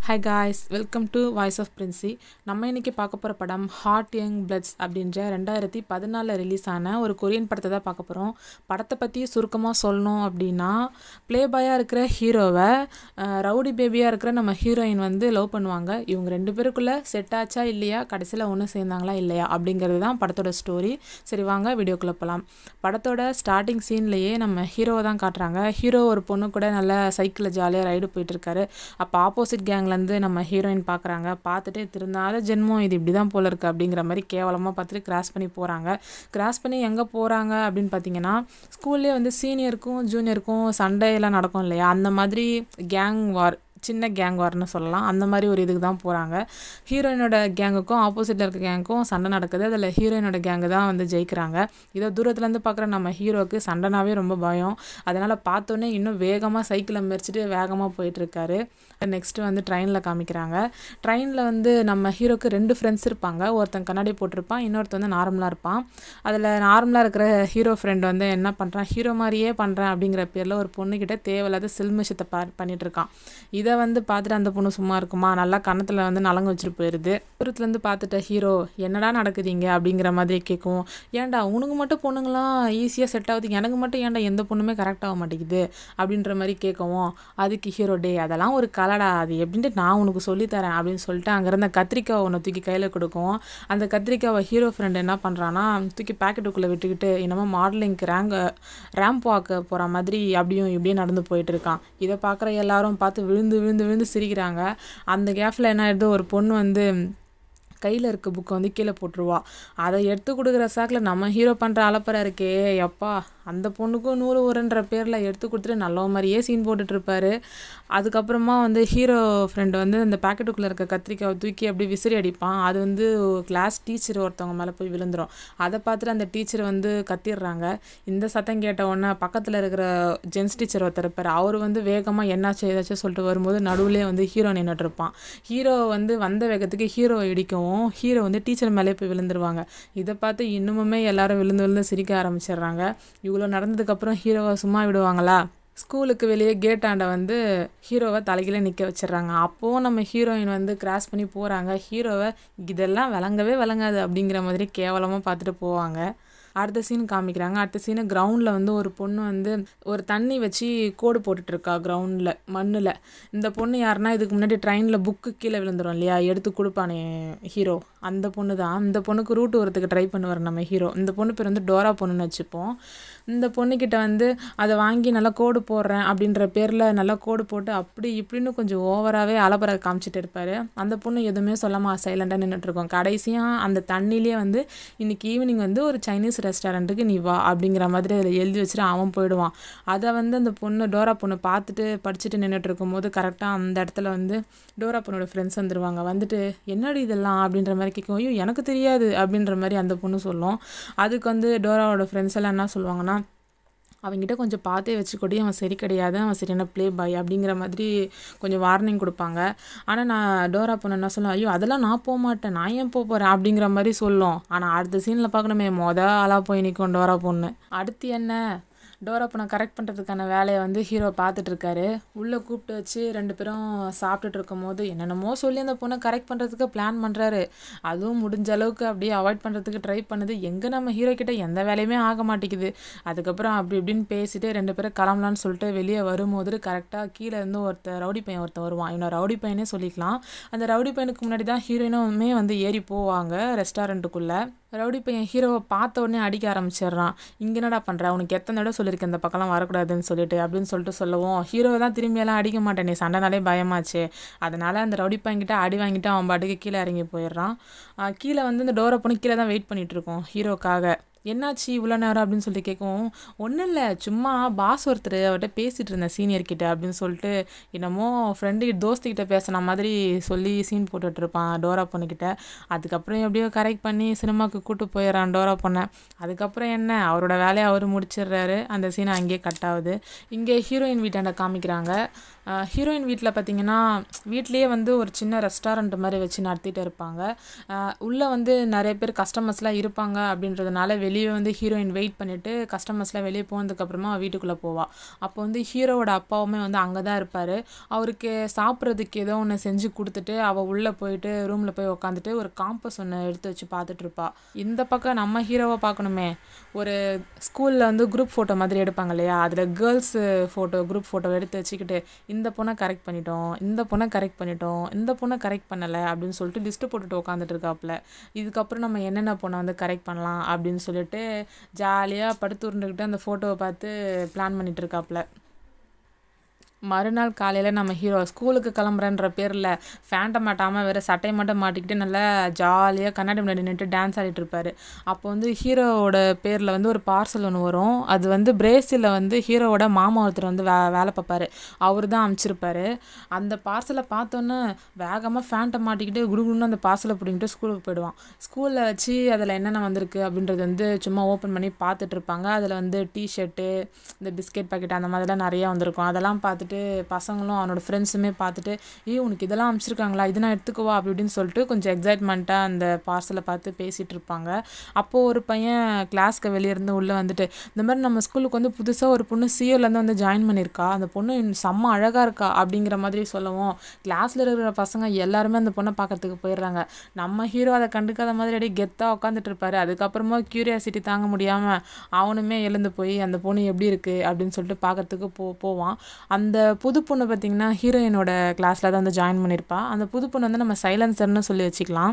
hi guys welcome to voice of Princy நம்ம இன்னைக்கு பார்க்க போகிற படம் ஹாட் யங் பிளட்ஸ் அப்படின்ற ரெண்டாயிரத்தி பதினாலில் ரிலீஸ் ஆன ஒரு கொரியன் படத்தை தான் பார்க்க போகிறோம் படத்தை பற்றி சுருக்கமாக சொல்லணும் அப்படின்னா ப்ளே பாயாக இருக்கிற ஹீரோவை ரவுடி பேபியாக இருக்கிற நம்ம ஹீரோயின் வந்து லவ் பண்ணுவாங்க இவங்க ரெண்டு பேருக்குள்ளே செட் ஆச்சா இல்லையா கடைசியில் ஒன்று சேர்ந்தாங்களா இல்லையா அப்படிங்கிறது தான் படத்தோட ஸ்டோரி சரி வாங்க வீடியோக்குள்ளே போகலாம் படத்தோட ஸ்டார்டிங் சீன்லேயே நம்ம ஹீரோவை தான் காட்டுறாங்க ஹீரோ ஒரு பொண்ணு கூட நல்லா சைக்கிளில் ஜாலியாக ரைடு போயிட்டுருக்காரு அப்போ ஆப்போசிட் கேங்லேருந்து நம்ம ஹீரோயின் பார்க்குறாங்க பார்த்துட்டு திருந்தாத ஜென்மம் இது இப்படி தான் போல இருக்குது அப்படிங்கிற மாதிரி கேவலமாக பார்த்துட்டு கிராஸ் பண்ணி போகிறாங்க கிராஸ் பண்ணி எங்கே போகிறாங்க அப்படின்னு பார்த்தீங்கன்னா ஸ்கூல்லேயே வந்து சீனியருக்கும் ஜூனியருக்கும் சண்டையெல்லாம் நடக்கும் இல்லையா அந்த மாதிரி கேங் வார் சின்ன கேங் வார்னு சொல்லலாம் அந்த மாதிரி ஒரு இதுக்கு தான் போகிறாங்க ஹீரோயினோட கேங்குக்கும் ஆப்போசிட்டில் இருக்க கேங்குக்கும் சண்டை நடக்குது அதில் ஹீரோயினோட கேங்கு தான் வந்து ஜெயிக்கிறாங்க இதை தூரத்துலேருந்து பார்க்குற நம்ம ஹீரோவுக்கு சண்டைனாவே ரொம்ப பயம் அதனால் பார்த்தோன்னே இன்னும் வேகமாக சைக்கிளை மெரிச்சிட்டு வேகமாக போயிட்டுருக்காரு நெக்ஸ்ட்டு வந்து ட்ரெயினில் காமிக்கிறாங்க ட்ரெயினில் வந்து நம்ம ஹீரோக்கு ரெண்டு ஃப்ரெண்ட்ஸ் இருப்பாங்க ஒருத்தன் கண்ணாடி போட்டிருப்பான் இன்னொருத்தன் வந்து நார்மலாக இருப்பான் அதில் நார்மலாக இருக்கிற ஹீரோ ஃப்ரெண்ட் வந்து என்ன பண்ணுறான் ஹீரோ மாதிரியே பண்ணுறேன் அப்படிங்கிற பேரில் ஒரு பொண்ணுக்கிட்ட தேவையில்லாத சில்மிஷத்தை பா பண்ணிட்டு இருக்கான் இதை வந்து பார்த்துட்டு அந்த பொண்ணு சும்மா இருக்குமா நல்லா கன்னத்தில் வந்து நலங்கு வச்சுட்டு போயிடுது தூரத்துலேருந்து பார்த்துட்ட ஹீரோ என்னடா நடக்குதுங்க அப்படிங்கிற மாதிரி கேட்கும் ஏன்டா உனக்கு மட்டும் பொண்ணுங்களாம் ஈஸியாக செட் ஆகுது எனக்கு மட்டும் ஏன்டா எந்த பொண்ணுமே கரெக்ட் ஆக மாட்டேங்குது அப்படின்ற மாதிரி கேட்கவும் அதுக்கு ஹீரோ டே அதெல்லாம் ஒரு கலடா அது எப்படின்ட்டு நான் உனக்கு சொல்லித்தரேன் அப்படின்னு சொல்லிட்டு அங்கேருந்த கத்திரிக்காய் ஒன்று தூக்கி கையில் கொடுக்கும் அந்த கத்திரிக்காவை ஹீரோ ஃப்ரெண்ட் என்ன பண்ணுறான்னா தூக்கி பேக்கெட்டுக்குள்ளே விட்டுக்கிட்டு என்னமோ மாடலிங்க்கு ரேங்க் ரேம்ப் வாக்க போகிற மாதிரி அப்படியும் இப்படியும் நடந்து போயிட்டு இருக்கான் இதை பார்க்குற எல்லாரும் பார்த்து விழுந்து விழுந்து விழுந்து சிரிக்கிறாங்க அந்த கேஃபில் என்ன ஆயிடுது ஒரு பொண்ணு வந்து கையில் இருக்க புக்கை வந்து கீழே போட்டுருவா அதை எடுத்து கொடுக்குற சாக்கில் நம்ம ஹீரோ பண்ணுற அலப்பறை இருக்கே எப்பா அந்த பொண்ணுக்கும் நூறு ஊருன்ற பேரில் எடுத்து கொடுத்துட்டு நல்ல மாதிரியே சீன் போட்டுட்ருப்பாரு அதுக்கப்புறமா வந்து ஹீரோ ஃப்ரெண்டு வந்து அந்த பேக்கெட்டுக்குள்ளே இருக்க கத்திரிக்காவை தூக்கி அப்படியே விசிறி அடிப்பான் அது வந்து கிளாஸ் டீச்சர் ஒருத்தவங்க மேலே போய் விழுந்துடும் அதை பார்த்துட்டு அந்த டீச்சர் வந்து கத்திடுறாங்க இந்த சத்தம் கேட்ட உடனே பக்கத்தில் இருக்கிற ஜென்ஸ் டீச்சர் ஒருத்தர் இருப்பார் அவர் வந்து வேகமாக என்னாச்சு ஏதாச்சும் சொல்லிட்டு வரும்போது நடுவுலேயே வந்து ஹீரோ நின்றுட்டுருப்பான் ஹீரோ வந்து வந்த வேகத்துக்கு ஹீரோ இடிக்கவும் ஹீரோ வந்து டீச்சர் மேலே போய் விழுந்துருவாங்க இதை பார்த்து இன்னுமுமே எல்லாரும் விழுந்து விழுந்து சிரிக்க ஆரம்பிச்சிடுறாங்க இவ்வளோ நடந்ததுக்கப்புறம் ஹீரோவை சும்மா விடுவாங்களா ஸ்கூலுக்கு வெளியே கேட்டாண்ட வந்து ஹீரோவை தலைகீழ நிற்க வச்சிடுறாங்க அப்போவும் நம்ம ஹீரோயின் வந்து கிராஸ் பண்ணி போகிறாங்க ஹீரோவை இதெல்லாம் விளங்கவே விளங்காது அப்படிங்கிற மாதிரி கேவலமாக பார்த்துட்டு போவாங்க அடுத்த சீன் காமிக்கிறாங்க அடுத்த சீனு கிரவுண்டில் வந்து ஒரு பொண்ணு வந்து ஒரு தண்ணி வச்சு கோடு போட்டுட்ருக்கா கிரவுண்டில் மண்ணில் இந்த பொண்ணு யாருன்னா இதுக்கு முன்னாடி ட்ரெயினில் புக்கு கீழே விழுந்துரும் இல்லையா எடுத்து கொடுப்பானே ஹீரோ அந்த பொண்ணு தான் இந்த பொண்ணுக்கு ரூட் வரத்துக்கு ட்ரை பண்ணுவார் நம்ம ஹீரோ இந்த பொண்ணு பேர் வந்து டோரா பொண்ணுன்னு வச்சுப்போம் இந்த பொண்ணுக்கிட்ட வந்து அதை வாங்கி நல்லா கோடு போடுறேன் அப்படின்ற பேரில் நல்லா கோடு போட்டு அப்படி இப்படின்னு கொஞ்சம் ஓவராகவே அலப்பறை காமிச்சிட்டு இருப்பார் அந்த பொண்ணு எதுவுமே சொல்லாமா சைலண்டாக நின்றுட்டுருக்கோம் கடைசியாக அந்த தண்ணியிலே வந்து இன்னைக்கு ஈவினிங் வந்து ஒரு சைனீஸ் ரெஸ்டாரண்ட்டுக்கு நீ வா அப்படிங்கிற மாதிரி அதில் எழுதி வச்சுட்டு அவன் போயிடுவான் அதை வந்து அந்த பொண்ணு டோரா பொண்ணு பார்த்துட்டு படிச்சுட்டு நின்றுட்டு இருக்கும்போது கரெக்டாக அந்த இடத்துல வந்து டோரா பொண்ணோட ஃப்ரெண்ட்ஸ் வந்துடுவாங்க வந்துட்டு என்னடி இதெல்லாம் அப்படின்ற மாதிரி கேட்கும் ஐயோ எனக்கு தெரியாது அப்படின்ற மாதிரி அந்த பொண்ணு சொல்லும் அதுக்கு வந்து டோராவோட ஃப்ரெண்ட்ஸ் எல்லாம் என்ன சொல்லுவாங்கன்னா அவங்ககிட்ட கொஞ்சம் பார்த்தே வச்சுக்கொடி அவன் சரி கிடையாது அவன் சரியான ப்ளே பாய் அப்படிங்கிற மாதிரி கொஞ்சம் வார்னிங் கொடுப்பாங்க ஆனால் நான் டோரா பொண்ணு என்ன சொல்லுவேன் ஐயோ அதெல்லாம் நான் போக மாட்டேன் நான் ஏன் போக போகிறேன் அப்படிங்கிற மாதிரி சொல்லும் ஆனால் அடுத்த சீனில் பார்க்கணுமே மொதல் ஆளாக போய் நிற்கும் டோரா பொண்ணு அடுத்து என்ன டோரா பொண்ணை கரெக்ட் பண்ணுறதுக்கான வேலையை வந்து ஹீரோ பார்த்துட்டு இருக்காரு உள்ளே கூப்பிட்டு வச்சு ரெண்டு பேரும் சாப்பிட்டுட்டு இருக்கும் போது என்னென்னமோ சொல்லி அந்த பொண்ணை கரெக்ட் பண்ணுறதுக்கு பிளான் பண்ணுறாரு அதுவும் முடிஞ்ச அளவுக்கு அப்படியே அவாய்ட் பண்ணுறதுக்கு ட்ரை பண்ணுது எங்கே நம்ம ஹீரோ கிட்ட எந்த வேலையுமே ஆக மாட்டேங்குது அதுக்கப்புறம் அப்படி இப்படின்னு பேசிட்டு ரெண்டு பேரும் கிளம்பலான்னு சொல்லிட்டு வெளியே வரும்போது கரெக்டாக கீழே இருந்து ஒருத்தர் ரவுடி பையன் ஒருத்தன் வருவான் இவனை ரவுடி பையனே சொல்லிக்கலாம் அந்த ரவுடி பையனுக்கு முன்னாடி தான் ஹீரோயினுமே வந்து ஏறி போவாங்க ரெஸ்டாரண்ட்டுக்குள்ளே ரவுடி பையன் ஹீரோவை பார்த்த உடனே அடிக்க ஆரம்பிச்சிடுறான் இங்கே என்னடா பண்ணுற உனக்கு எத்தனை தடவை சொல்லியிருக்கேன் இந்த பக்கம்லாம் வரக்கூடாதுன்னு சொல்லிட்டு அப்படின்னு சொல்லிட்டு சொல்லவும் ஹீரோவை தான் திரும்பியெல்லாம் அடிக்க மாட்டேன் நீ சண்டைனாலே பயமாச்சு அதனால் அந்த ரவுடி பையன்கிட்ட அடி வாங்கிட்டு அவன் பாட்டுக்கு கீழே இறங்கி போயிடுறான் கீழே வந்து இந்த டோரை பண்ணி கீழே தான் வெயிட் பண்ணிகிட்டு இருக்கோம் ஹீரோக்காக என்னாச்சு இவ்வளோ நேரம் அப்படின்னு சொல்லிட்டு கேட்கவும் ஒன்றும் இல்லை சும்மா பாஸ் ஒருத்தர் அவர்கிட்ட பேசிகிட்டு இருந்தேன் சீனியர் கிட்ட அப்படின்னு சொல்லிட்டு என்னமோ ஃப்ரெண்டு தோஸ்துக்கிட்ட பேசின மாதிரி சொல்லி சீன் போட்டுட்ருப்பான் டோரா பொண்ணுக்கிட்ட அதுக்கப்புறம் எப்படியோ கரெக்ட் பண்ணி சினிமாவுக்கு கூட்டு போயிடறான் டோரா பொண்ணை அதுக்கப்புறம் என்ன அவரோட வேலையை அவர் முடிச்சிடுறாரு அந்த சீனை அங்கேயே கட் ஆகுது இங்கே ஹீரோயின் வீட்டாண்ட காமிக்கிறாங்க ஹீரோயின் வீட்டில் பார்த்தீங்கன்னா வீட்லேயே வந்து ஒரு சின்ன ரெஸ்டாரண்ட் மாதிரி வச்சு நடத்திட்டு இருப்பாங்க உள்ளே வந்து நிறைய பேர் கஸ்டமர்ஸ்லாம் இருப்பாங்க அப்படின்றதுனால வெளியே வெளியே வந்து ஹீரோயின் வெயிட் பண்ணிவிட்டு கஸ்டமர்ஸ்லாம் வெளியே போனதுக்கப்புறமா வீட்டுக்குள்ளே போவாள் அப்போ வந்து ஹீரோவோட அப்பாவுமே வந்து அங்கே தான் இருப்பார் அவருக்கு சாப்பிட்றதுக்கு ஏதோ ஒன்று செஞ்சு கொடுத்துட்டு அவள் உள்ளே போயிட்டு ரூமில் போய் உக்காந்துட்டு ஒரு காம்பஸ் ஒன்று எடுத்து வச்சு பார்த்துட்டு இருப்பா இந்த பக்கம் நம்ம ஹீரோவை பார்க்கணுமே ஒரு ஸ்கூலில் வந்து குரூப் ஃபோட்டோ மாதிரி எடுப்பாங்க இல்லையா அதில் கேர்ள்ஸு ஃபோட்டோ குரூப் ஃபோட்டோ எடுத்து வச்சுக்கிட்டு இந்த பொண்ணை கரெக்ட் பண்ணிட்டோம் இந்த பொண்ணை கரெக்ட் பண்ணிட்டோம் இந்த பொண்ணை கரெக்ட் பண்ணலை அப்படின்னு சொல்லிட்டு லிஸ்ட்டு போட்டுட்டு உட்காந்துட்டு இருக்காப்புல இதுக்கப்புறம் நம்ம என்னென்ன பொண்ணை வந்து கரெக்ட் பண்ணலாம் அப்படின்னு சொல்லிட்டு ஜாலியாக படுத்து உருண்டுக்கிட்டு அந்த ஃபோட்டோவை பார்த்து பிளான் பண்ணிட்டு இருக்காப்புல மறுநாள் காலையில் நம்ம ஹீரோ ஸ்கூலுக்கு கிளம்புறன்ற பேரில் ஃபேண்ட்டை மாட்டாமல் வேறு சட்டையை மட்டும் மாட்டிக்கிட்டு நல்லா ஜாலியாக கண்ணாடி முன்னாடி நின்றுட்டு டான்ஸ் ஆடிட்டு இருப்பாரு அப்போ வந்து ஹீரோவோட பேரில் வந்து ஒரு பார்சல் ஒன்று வரும் அது வந்து பிரேசிலில் வந்து ஹீரோவோட மாமா ஒருத்தர் வந்து வே வேலை பார்ப்பாரு அவர் தான் அனுப்பிச்சிருப்பாரு அந்த பார்சலை பார்த்தோன்னே வேகமாக ஃபேண்ட்டை மாட்டிக்கிட்டு குடுகுடுன்னு அந்த பார்சலை பிடிங்கிட்டு ஸ்கூலுக்கு போயிடுவான் ஸ்கூலில் வச்சு அதில் என்னென்ன வந்திருக்கு அப்படின்றது வந்து சும்மா ஓப்பன் பண்ணி பார்த்துட்டு இருப்பாங்க அதில் வந்து டிஷர்ட்டு இந்த பிஸ்கெட் பாக்கெட் அந்த மாதிரிலாம் நிறையா வந்திருக்கும் அதெல்லாம் பார்த்துட்டு பசங்களும் அவனோட ஃப்ரெண்ட்ஸுமே பார்த்துட்டு ஏய் உனக்கு இதெல்லாம் அனுப்பிச்சிருக்காங்களா இது நான் எடுத்துக்குவா அப்படி இப்படின்னு சொல்லிட்டு கொஞ்சம் எக்ஸைட்மெண்ட்டாக அந்த பார்சலை பார்த்து பேசிகிட்டு இருப்பாங்க அப்போது ஒரு பையன் கிளாஸ்க்கு வெளியே இருந்து உள்ளே வந்துட்டு இந்த மாதிரி நம்ம ஸ்கூலுக்கு வந்து புதுசாக ஒரு பொண்ணு சிஓலேருந்து வந்து ஜாயின் பண்ணியிருக்கா அந்த பொண்ணு இன்னும் செம்ம அழகாக இருக்கா அப்படிங்கிற மாதிரி சொல்லவும் கிளாஸில் இருக்கிற பசங்க எல்லாருமே அந்த பொண்ணை பார்க்கறதுக்கு போயிடுறாங்க நம்ம ஹீரோ அதை கண்டுக்காத மாதிரி அப்படியே கெத்தாக உட்காந்துட்டு இருப்பாரு அதுக்கப்புறமா க்யூரியாசிட்டி தாங்க முடியாமல் அவனுமே எழுந்து போய் அந்த பொண்ணு எப்படி இருக்குது அப்படின்னு சொல்லிட்டு பார்க்கறதுக்கு போ போவான் அந்த புது பொண்ணு பார்த்திங்கன்னா ஹீரோயினோட கிளாஸில் தான் வந்து ஜாயின் பண்ணியிருப்பா அந்த புது பொண்ணு வந்து நம்ம சைலன்சர்னு சொல்லி வச்சுக்கலாம்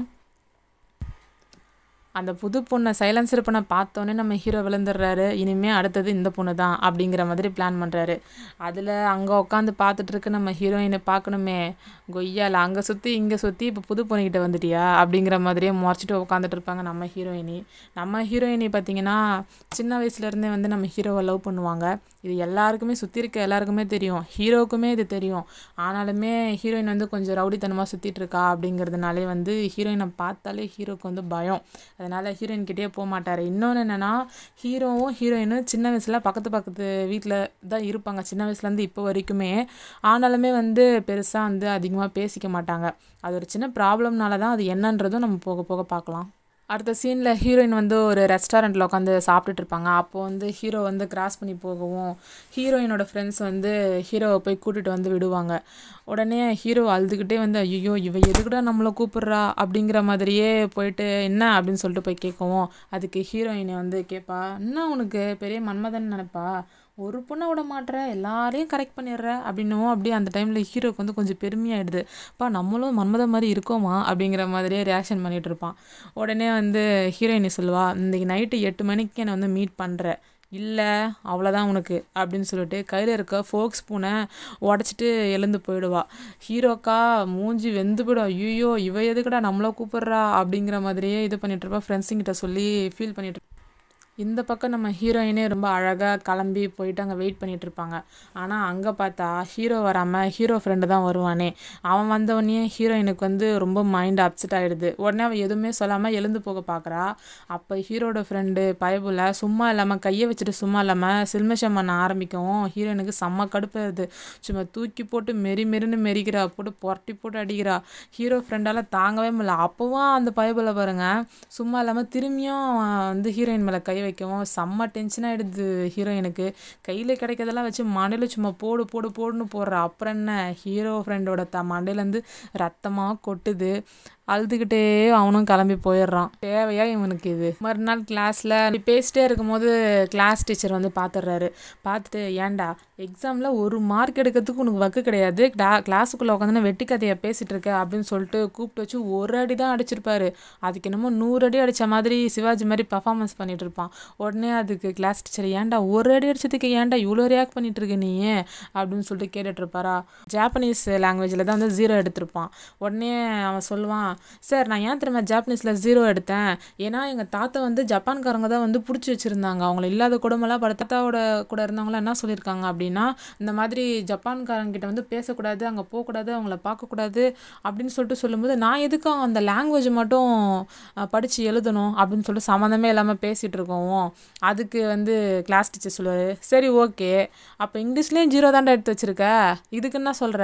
அந்த புது பொண்ணை சைலன்சர் பொண்ணை பார்த்தோன்னே நம்ம ஹீரோ விழுந்துடுறாரு இனிமேல் அடுத்தது இந்த பொண்ணு தான் அப்படிங்கிற மாதிரி பிளான் பண்ணுறாரு அதில் அங்கே உட்காந்து பார்த்துட்டு இருக்க நம்ம ஹீரோயினை பார்க்கணுமே கொய்யால அங்கே சுற்றி இங்கே சுற்றி இப்போ புது பொண்ணுக்கிட்ட வந்துட்டியா அப்படிங்கிற மாதிரியே முறைச்சிட்டு உட்காந்துட்டு இருப்பாங்க நம்ம ஹீரோயினி நம்ம ஹீரோயினி பார்த்தீங்கன்னா சின்ன வயசுலேருந்தே வந்து நம்ம ஹீரோவை லவ் பண்ணுவாங்க இது எல்லாருக்குமே சுற்றி இருக்க எல்லாருக்குமே தெரியும் ஹீரோவுக்குமே இது தெரியும் ஆனாலுமே ஹீரோயின் வந்து கொஞ்சம் ரவுடித்தனமாக சுற்றிட்டு இருக்கா அப்படிங்கிறதுனாலே வந்து ஹீரோயினை பார்த்தாலே ஹீரோக்கு வந்து பயம் அதனால் ஹீரோயின் கிட்டே போக மாட்டார் இன்னொன்று என்னென்னா ஹீரோவும் ஹீரோயினும் சின்ன வயசில் பக்கத்து பக்கத்து வீட்டில் தான் இருப்பாங்க சின்ன வயசுலேருந்து இப்போ வரைக்குமே ஆனாலுமே வந்து பெருசாக வந்து அதிகமாக பேசிக்க மாட்டாங்க அது ஒரு சின்ன ப்ராப்ளம்னால தான் அது என்னன்றதும் நம்ம போக போக பார்க்கலாம் அடுத்த சீனில் ஹீரோயின் வந்து ஒரு ரெஸ்டாரண்ட்டில் உட்காந்து சாப்பிட்டுட்டு இருப்பாங்க அப்போது வந்து ஹீரோ வந்து கிராஸ் பண்ணி போகவும் ஹீரோயினோட ஃப்ரெண்ட்ஸ் வந்து ஹீரோவை போய் கூட்டிகிட்டு வந்து விடுவாங்க உடனே ஹீரோ அழுதுகிட்டே வந்து ஐயோ இவ எதுக்குடா நம்மளை கூப்பிட்றா அப்படிங்கிற மாதிரியே போயிட்டு என்ன அப்படின்னு சொல்லிட்டு போய் கேட்கவும் அதுக்கு ஹீரோயினை வந்து கேட்பா என்ன உனக்கு பெரிய மன்மதன் நினைப்பா ஒரு பொண்ணை விட மாட்ற எல்லாரையும் கரெக்ட் பண்ணிடுற அப்படின்னவும் அப்படியே அந்த டைமில் ஹீரோக்கு வந்து கொஞ்சம் பெருமையாயிடுது அப்பா நம்மளும் மன்மத மாதிரி இருக்கோமா அப்படிங்கிற மாதிரியே ரியாக்ஷன் பண்ணிகிட்டு இருப்பான் உடனே வந்து ஹீரோயினி சொல்லுவா இன்றைக்கி நைட்டு எட்டு மணிக்கு என்னை வந்து மீட் பண்ணுற இல்லை அவ்வளோதான் உனக்கு அப்படின்னு சொல்லிட்டு கையில் இருக்க ஃபோக் ஸ்பூனை உடச்சிட்டு எழுந்து போயிடுவா ஹீரோக்கா மூஞ்சி வெந்து போயிடும் ஐயோ இவ எதுக்குடா நம்மள கூப்பிட்றா அப்படிங்கிற மாதிரியே இது பண்ணிட்டு இருப்பா ஃப்ரெண்ட்ஸுங்கிட்ட சொல்லி ஃபீல் பண்ணிட்டு இந்த பக்கம் நம்ம ஹீரோயினே ரொம்ப அழகாக கிளம்பி போயிட்டு அங்கே வெயிட் பண்ணிட்டு இருப்பாங்க ஆனால் அங்கே பார்த்தா ஹீரோ வராமல் ஹீரோ ஃப்ரெண்டு தான் வருவானே அவன் வந்தவொடனே ஹீரோயினுக்கு வந்து ரொம்ப மைண்ட் அப்செட் ஆகிடுது உடனே அவள் எதுவுமே சொல்லாமல் எழுந்து போக பார்க்குறா அப்போ ஹீரோட ஃப்ரெண்டு பயபுல சும்மா இல்லாமல் கையை வச்சுட்டு சும்மா இல்லாமல் சில்மிஷம் பண்ண ஆரம்பிக்கவும் ஹீரோயினுக்கு செம்ம கடுப்பாயிருது சும்மா தூக்கி போட்டு மெரி மெரின்னு மெரிக்கிறா போட்டு புரட்டி போட்டு அடிக்கிறா ஹீரோ ஃப்ரெண்டால் தாங்கவே முடியல அப்போவும் அந்த பயபுல பாருங்க சும்மா இல்லாமல் திரும்பியும் வந்து ஹீரோயின் மேலே கை வைக்கவும் செம்ம டென்ஷன் ஆகிடுது ஹீரோயினுக்கு கையில் கிடைக்கிறதெல்லாம் வச்சு மண்டையில் சும்மா போடு போடு போடுன்னு போடுற அப்புறம் என்ன ஹீரோ ஃப்ரெண்டோட த மண்டையிலேருந்து ரத்தமாக கொட்டுது அழுதுகிட்டே அவனும் கிளம்பி போயிடுறான் தேவையா இவனுக்கு இது மறுநாள் கிளாஸில் பேசிட்டே இருக்கும்போது கிளாஸ் டீச்சர் வந்து பார்த்துடுறாரு பார்த்துட்டு ஏன்டா எக்ஸாமில் ஒரு மார்க் எடுக்கிறதுக்கு உனக்கு வக்கு கிடையாது கிளா கிளாஸுக்குள்ளே உட்காந்து வெட்டி கதையை பேசிகிட்டு இருக்க அப்படின்னு சொல்லிட்டு கூப்பிட்டு வச்சு ஒரு அடி தான் அடிச்சிருப்பாரு அதுக்கு என்னமோ நூறு அடி அடித்த மாதிரி சிவாஜி மாதிரி பர்ஃபார்மன்ஸ் பண்ணிட்டு இருப்பான் உடனே அதுக்கு கிளாஸ் டீச்சர் ஏன்டா ஒரு அடி அடிச்சதுக்கு ஏன்டா இவ்வளோ ரியாக்ட் பண்ணிட்டு இருக்க நீ அப்படின்னு சொல்லிட்டு கேட்டுட்டு இருப்பாரா ஜாப்பனீஸ் லாங்குவேஜில் தான் வந்து ஜீரோ எடுத்திருப்பான் உடனே அவன் சொல்லுவான் சார் நான் ஏன் திரும்ப ஜாப்பனீஸில் ஜீரோ எடுத்தேன் ஏன்னா எங்கள் தாத்தா வந்து ஜப்பான்காரங்க தான் வந்து பிடிச்சி வச்சுருந்தாங்க அவங்கள இல்லாத குடும்பம்லாம் பட தாத்தாவோட கூட இருந்தவங்களாம் என்ன சொல்லியிருக்காங்க அப்படின்னா இந்த மாதிரி ஜப்பான்காரங்கிட்ட வந்து பேசக்கூடாது அங்கே போகக்கூடாது அவங்கள பார்க்கக்கூடாது அப்படின்னு சொல்லிட்டு சொல்லும்போது நான் எதுக்கு அந்த லாங்குவேஜ் மட்டும் படித்து எழுதணும் அப்படின்னு சொல்லிட்டு சம்மந்தமே இல்லாமல் பேசிகிட்டு இருக்கோம் அதுக்கு வந்து கிளாஸ் டீச்சர் சொல்லுவார் சரி ஓகே அப்போ இங்கிலீஷ்லேயும் ஜீரோ தாண்டா எடுத்து வச்சுருக்க இதுக்கு என்ன சொல்கிற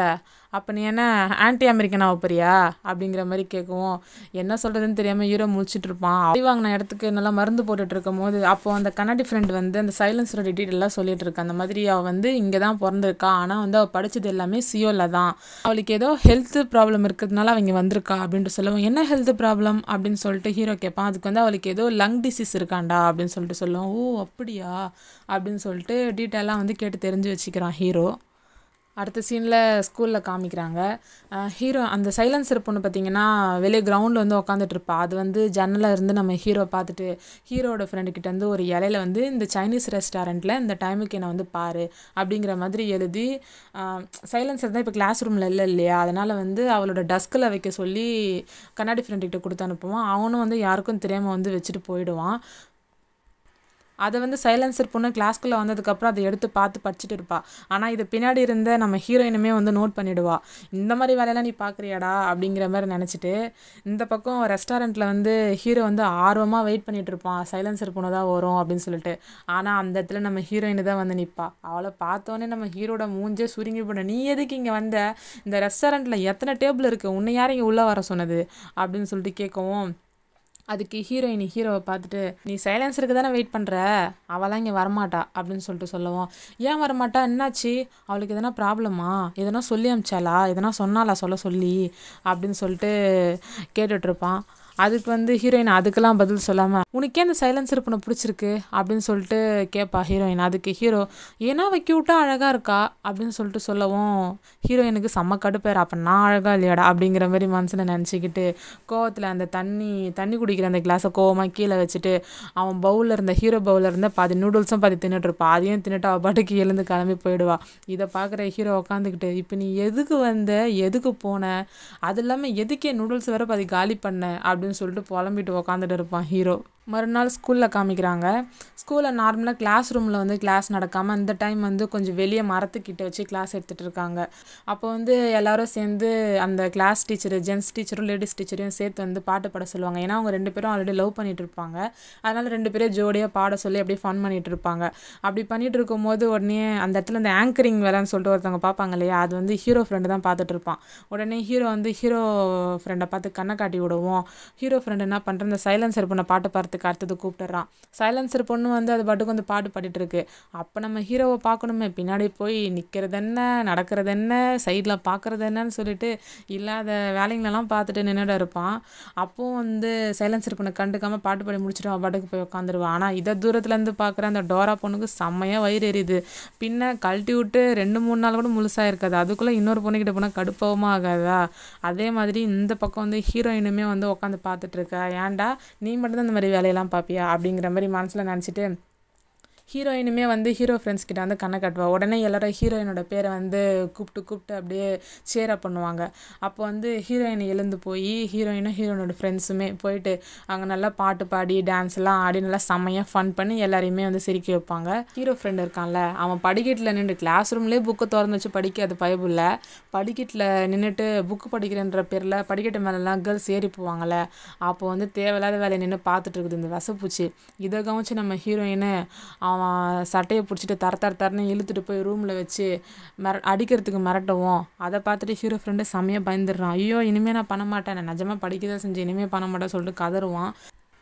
அப்போ நீ என்ன ஆன்டி அமெரிக்கன் ஆக போறியா அப்படிங்கிற மாதிரி கேட்கவும் என்ன சொல்கிறதுன்னு தெரியாமல் ஹீரோ முழிச்சிட்டு இருப்பான் அடி வாங்கின இடத்துக்கு நல்லா மருந்து போட்டுட்டு இருக்கும் போது அப்போ அந்த கண்ணாடி ஃப்ரெண்ட் வந்து அந்த சைலன்ஸோட டீட்டெயில் எல்லாம் சொல்லிட்டு இருக்கா அந்த மாதிரி அவள் வந்து இங்கே தான் பிறந்திருக்கா ஆனால் வந்து அவள் படித்தது எல்லாமே சியோவில் தான் அவளுக்கு ஏதோ ஹெல்த் ப்ராப்ளம் இருக்கிறதுனால அவங்க வந்திருக்கா அப்படின்ட்டு சொல்லுவோம் என்ன ஹெல்த் ப்ராப்ளம் அப்படின்னு சொல்லிட்டு ஹீரோ கேட்பான் அதுக்கு வந்து அவளுக்கு ஏதோ லங் டிசீஸ் இருக்காண்டா அப்படின்னு சொல்லிட்டு சொல்லுவோம் ஓ அப்படியா அப்படின்னு சொல்லிட்டு டீட்டெயிலாக வந்து கேட்டு தெரிஞ்சு வச்சுக்கிறான் ஹீரோ அடுத்த சீனில் ஸ்கூலில் காமிக்கிறாங்க ஹீரோ அந்த சைலன்சர் பொண்ணு பார்த்தீங்கன்னா வெளியே கிரவுண்டில் வந்து உட்காந்துட்டு இருப்பா அது வந்து ஜன்னலில் இருந்து நம்ம ஹீரோ பார்த்துட்டு ஹீரோட ஃப்ரெண்டுக்கிட்ட வந்து ஒரு இலையில வந்து இந்த சைனீஸ் ரெஸ்டாரண்ட்டில் இந்த டைமுக்கு என்னை வந்து பாரு அப்படிங்கிற மாதிரி எழுதி சைலன்சர் தான் இப்போ கிளாஸ் ரூமில் இல்லை இல்லையா அதனால் வந்து அவளோட டஸ்கில் வைக்க சொல்லி கண்ணாடி ஃப்ரெண்டுக்கிட்ட கொடுத்து அனுப்புவான் அவனும் வந்து யாருக்கும் தெரியாமல் வந்து வச்சுட்டு போயிடுவான் அதை வந்து சைலன்சர் பொண்ணு கிளாஸ்க்குள்ளே வந்ததுக்கப்புறம் அதை எடுத்து பார்த்து படிச்சுட்டு இருப்பா ஆனால் இது பின்னாடி இருந்த நம்ம ஹீரோயினுமே வந்து நோட் பண்ணிடுவா இந்த மாதிரி வேலையெல்லாம் நீ பார்க்குறியாடா அப்படிங்கிற மாதிரி நினச்சிட்டு இந்த பக்கம் ரெஸ்டாரண்ட்டில் வந்து ஹீரோ வந்து ஆர்வமாக வெயிட் பண்ணிட்டு இருப்பான் சைலன்சர் பொண்ணு தான் வரும் அப்படின்னு சொல்லிட்டு ஆனால் அந்த இடத்துல நம்ம ஹீரோயின் தான் வந்து நிற்பா அவளை பார்த்தோன்னே நம்ம ஹீரோட மூஞ்சே சுருங்கி போட நீ எதுக்கு இங்கே வந்த இந்த ரெஸ்டாரண்ட்டில் எத்தனை டேபிள் இருக்குது உன்னை யார் இங்கே உள்ளே வர சொன்னது அப்படின்னு சொல்லிட்டு கேட்கவும் அதுக்கு ஹீரோயின் ஹீரோவை பார்த்துட்டு நீ சைலன்ஸருக்கு தானே வெயிட் பண்ணுற அவளாம் இங்கே வரமாட்டா அப்படின்னு சொல்லிட்டு சொல்லுவோம் ஏன் வரமாட்டா என்னாச்சு அவளுக்கு எதனா ப்ராப்ளமா எதனா சொல்லி அமிச்சாளா எதனா சொன்னாலா சொல்ல சொல்லி அப்படின்னு சொல்லிட்டு கேட்டுட்ருப்பான் அதுக்கு வந்து ஹீரோயின் அதுக்கெல்லாம் பதில் சொல்லாமல் உனக்கே அந்த சைலன்சர் பொண்ணை பிடிச்சிருக்கு அப்படின்னு சொல்லிட்டு கேட்பா ஹீரோயின் அதுக்கு ஹீரோ ஏன்னா அவள் க்யூட்டாக அழகாக இருக்கா அப்படின்னு சொல்லிட்டு சொல்லவும் ஹீரோயினுக்கு செம்ம கடுப்பேர் அப்போ நான் அழகாக இல்லையாடா அப்படிங்கிற மாதிரி மனசில் நினச்சிக்கிட்டு கோவத்தில் அந்த தண்ணி தண்ணி குடிக்கிற அந்த கிளாஸை கோவமாக கீழே வச்சுட்டு அவன் பவுலில் இருந்த ஹீரோ பவுலில் இருந்த பாதி நூடுல்ஸும் பாதி தின்னுட்டு இருப்பா அதையும் தின்னுட்டு அவள் பாட்டுக்கு எழுந்து கிளம்பி போயிடுவா இதை பார்க்குற ஹீரோ உட்காந்துக்கிட்டு இப்போ நீ எதுக்கு வந்த எதுக்கு போன அது இல்லாமல் எதுக்கே நூடுல்ஸ் வேற பாதி காலி பண்ண அப்படின்னு சொல்லிட்டு புலம்பிட்டு உக்காந்துட்டு இருப்பான் ஹீரோ மறுநாள் ஸ்கூலில் காமிக்கிறாங்க ஸ்கூலில் நார்மலாக கிளாஸ் ரூமில் வந்து கிளாஸ் நடக்காமல் இந்த டைம் வந்து கொஞ்சம் வெளியே மரத்துக்கிட்ட வச்சு கிளாஸ் எடுத்துகிட்டு இருக்காங்க அப்போ வந்து எல்லாரும் சேர்ந்து அந்த கிளாஸ் டீச்சரு ஜென்ஸ் டீச்சரும் லேடிஸ் டீச்சரையும் சேர்த்து வந்து பாட்டு பாட சொல்லுவாங்க ஏன்னா அவங்க ரெண்டு பேரும் ஆல்ரெடி லவ் பண்ணிட்டு இருப்பாங்க அதனால் ரெண்டு பேரும் ஜோடியாக பாட சொல்லி அப்படியே ஃபன் பண்ணிட்டு இருப்பாங்க அப்படி பண்ணிட்டு இருக்கும்போது உடனே அந்த இடத்துல இந்த ஆங்கரிங் வேலைன்னு சொல்லிட்டு ஒருத்தவங்க பார்ப்பாங்க இல்லையா அது வந்து ஹீரோ ஃப்ரெண்டு தான் பார்த்துட்டு இருப்பான் உடனே ஹீரோ வந்து ஹீரோ ஃப்ரெண்டை பார்த்து கண்ணை காட்டி விடுவோம் ஹீரோ ஃப்ரெண்ட் என்ன பண்ணுற இந்த சைலன்சர் பண்ண பாட்டு பார்த்துக்கு அடுத்தது கூப்பிட்டுறான் சைலன்சர் பொண்ணு வந்து அது பாட்டுக்கு வந்து பாட்டு பாடிட்டு இருக்கு அப்போ நம்ம ஹீரோவை பார்க்கணுமே பின்னாடி போய் நிற்கிறது என்ன நடக்கிறது என்ன சைடில் பார்க்குறது என்னன்னு சொல்லிட்டு இல்லாத வேலைங்களெல்லாம் பார்த்துட்டு நின்றுட இருப்பான் அப்போவும் வந்து சைலன்சர் பொண்ணை கண்டுக்காமல் பாட்டு பாடி முடிச்சுட்டு அவன் பாட்டுக்கு போய் உட்காந்துருவான் ஆனால் இதை தூரத்துலேருந்து பார்க்குற அந்த டோரா பொண்ணுக்கு செம்மையாக வயிறு எரியுது பின்ன கழட்டி விட்டு ரெண்டு மூணு நாள் கூட முழுசாக இருக்காது அதுக்குள்ளே இன்னொரு பொண்ணுக்கிட்ட போனால் கடுப்பாகவும் ஆகாதா அதே மாதிரி இந்த பக்கம் வந்து ஹீரோயினுமே வந்து உட்காந்து பார்த்துட்டு இருக்கா ஏன்டா நீ மட்டும்தான் இந்த மாதிரி வேலையெல்லாம் பார்ப்பியா அப்படிங்கிற மாதிரி மனசில் நினச்சிட்டு ஹீரோயினுமே வந்து ஹீரோ ஃப்ரெண்ட்ஸ் கிட்ட வந்து கண்ணை கட்டுவா உடனே எல்லாரும் ஹீரோயினோட பேரை வந்து கூப்பிட்டு கூப்பிட்டு அப்படியே சேரப் பண்ணுவாங்க அப்போ வந்து ஹீரோயின் எழுந்து போய் ஹீரோயினும் ஹீரோயினோட ஃப்ரெண்ட்ஸுமே போயிட்டு அங்கே நல்லா பாட்டு பாடி டான்ஸ் எல்லாம் ஆடி நல்லா செம்மையாக ஃபன் பண்ணி எல்லாரையுமே வந்து சிரிக்க வைப்பாங்க ஹீரோ ஃப்ரெண்ட் இருக்கான்ல அவன் படிக்கட்டில் நின்று கிளாஸ் ரூம்லேயே புக்கை திறந்து வச்சு படிக்க அது பயபில்ல படிக்கட்டில் நின்றுட்டு புக்கு படிக்கிறேன்ற பேரில் படிக்கட்டு மேலெலாம் கேர்ள்ஸ் ஏறி போவாங்கள்ல அப்போ வந்து தேவையில்லாத வேலையை நின்று பார்த்துட்டு இருக்குது இந்த விசப்பூச்சி இதை கவனிச்சு நம்ம ஹீரோயினு அவன் சட்டையை பிடிச்சிட்டு தர தர தரன்னு இழுத்துட்டு போய் ரூமில் வச்சு மிர அடிக்கிறதுக்கு மிரட்டவும் அதை பார்த்துட்டு ஹீரோ ஃப்ரெண்டு செம்மையாக பயந்துடுறான் ஐயோ இனிமேல் நான் பண்ண மாட்டேன் நான் நிஜமாக படிக்க தான் செஞ்சேன் இனிமேல் பண்ண மாட்டேன் சொல்லிட்டு கதறுவான்